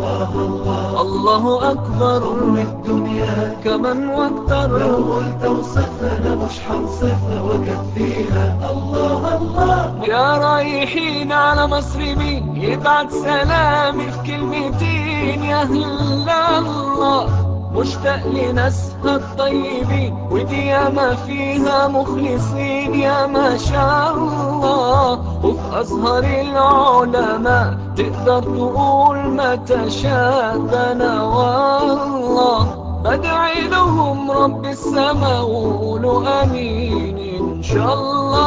الله أكبر الدنيا كمن واكتر لو قلت وصفنا مش حنصفها وكفيها الله الله يا رايحين على مصر مين يبعت سلامي في كلمتين يا أهل الله مشتاق لناسها الطيبين ودي ياما فيها مخلصين يا ما شاء الله وفي أزهر العلماء تقدر تقول ما تشاء ده أنا والله بدعي لهم رب السماء وقولوا أمين إن شاء الله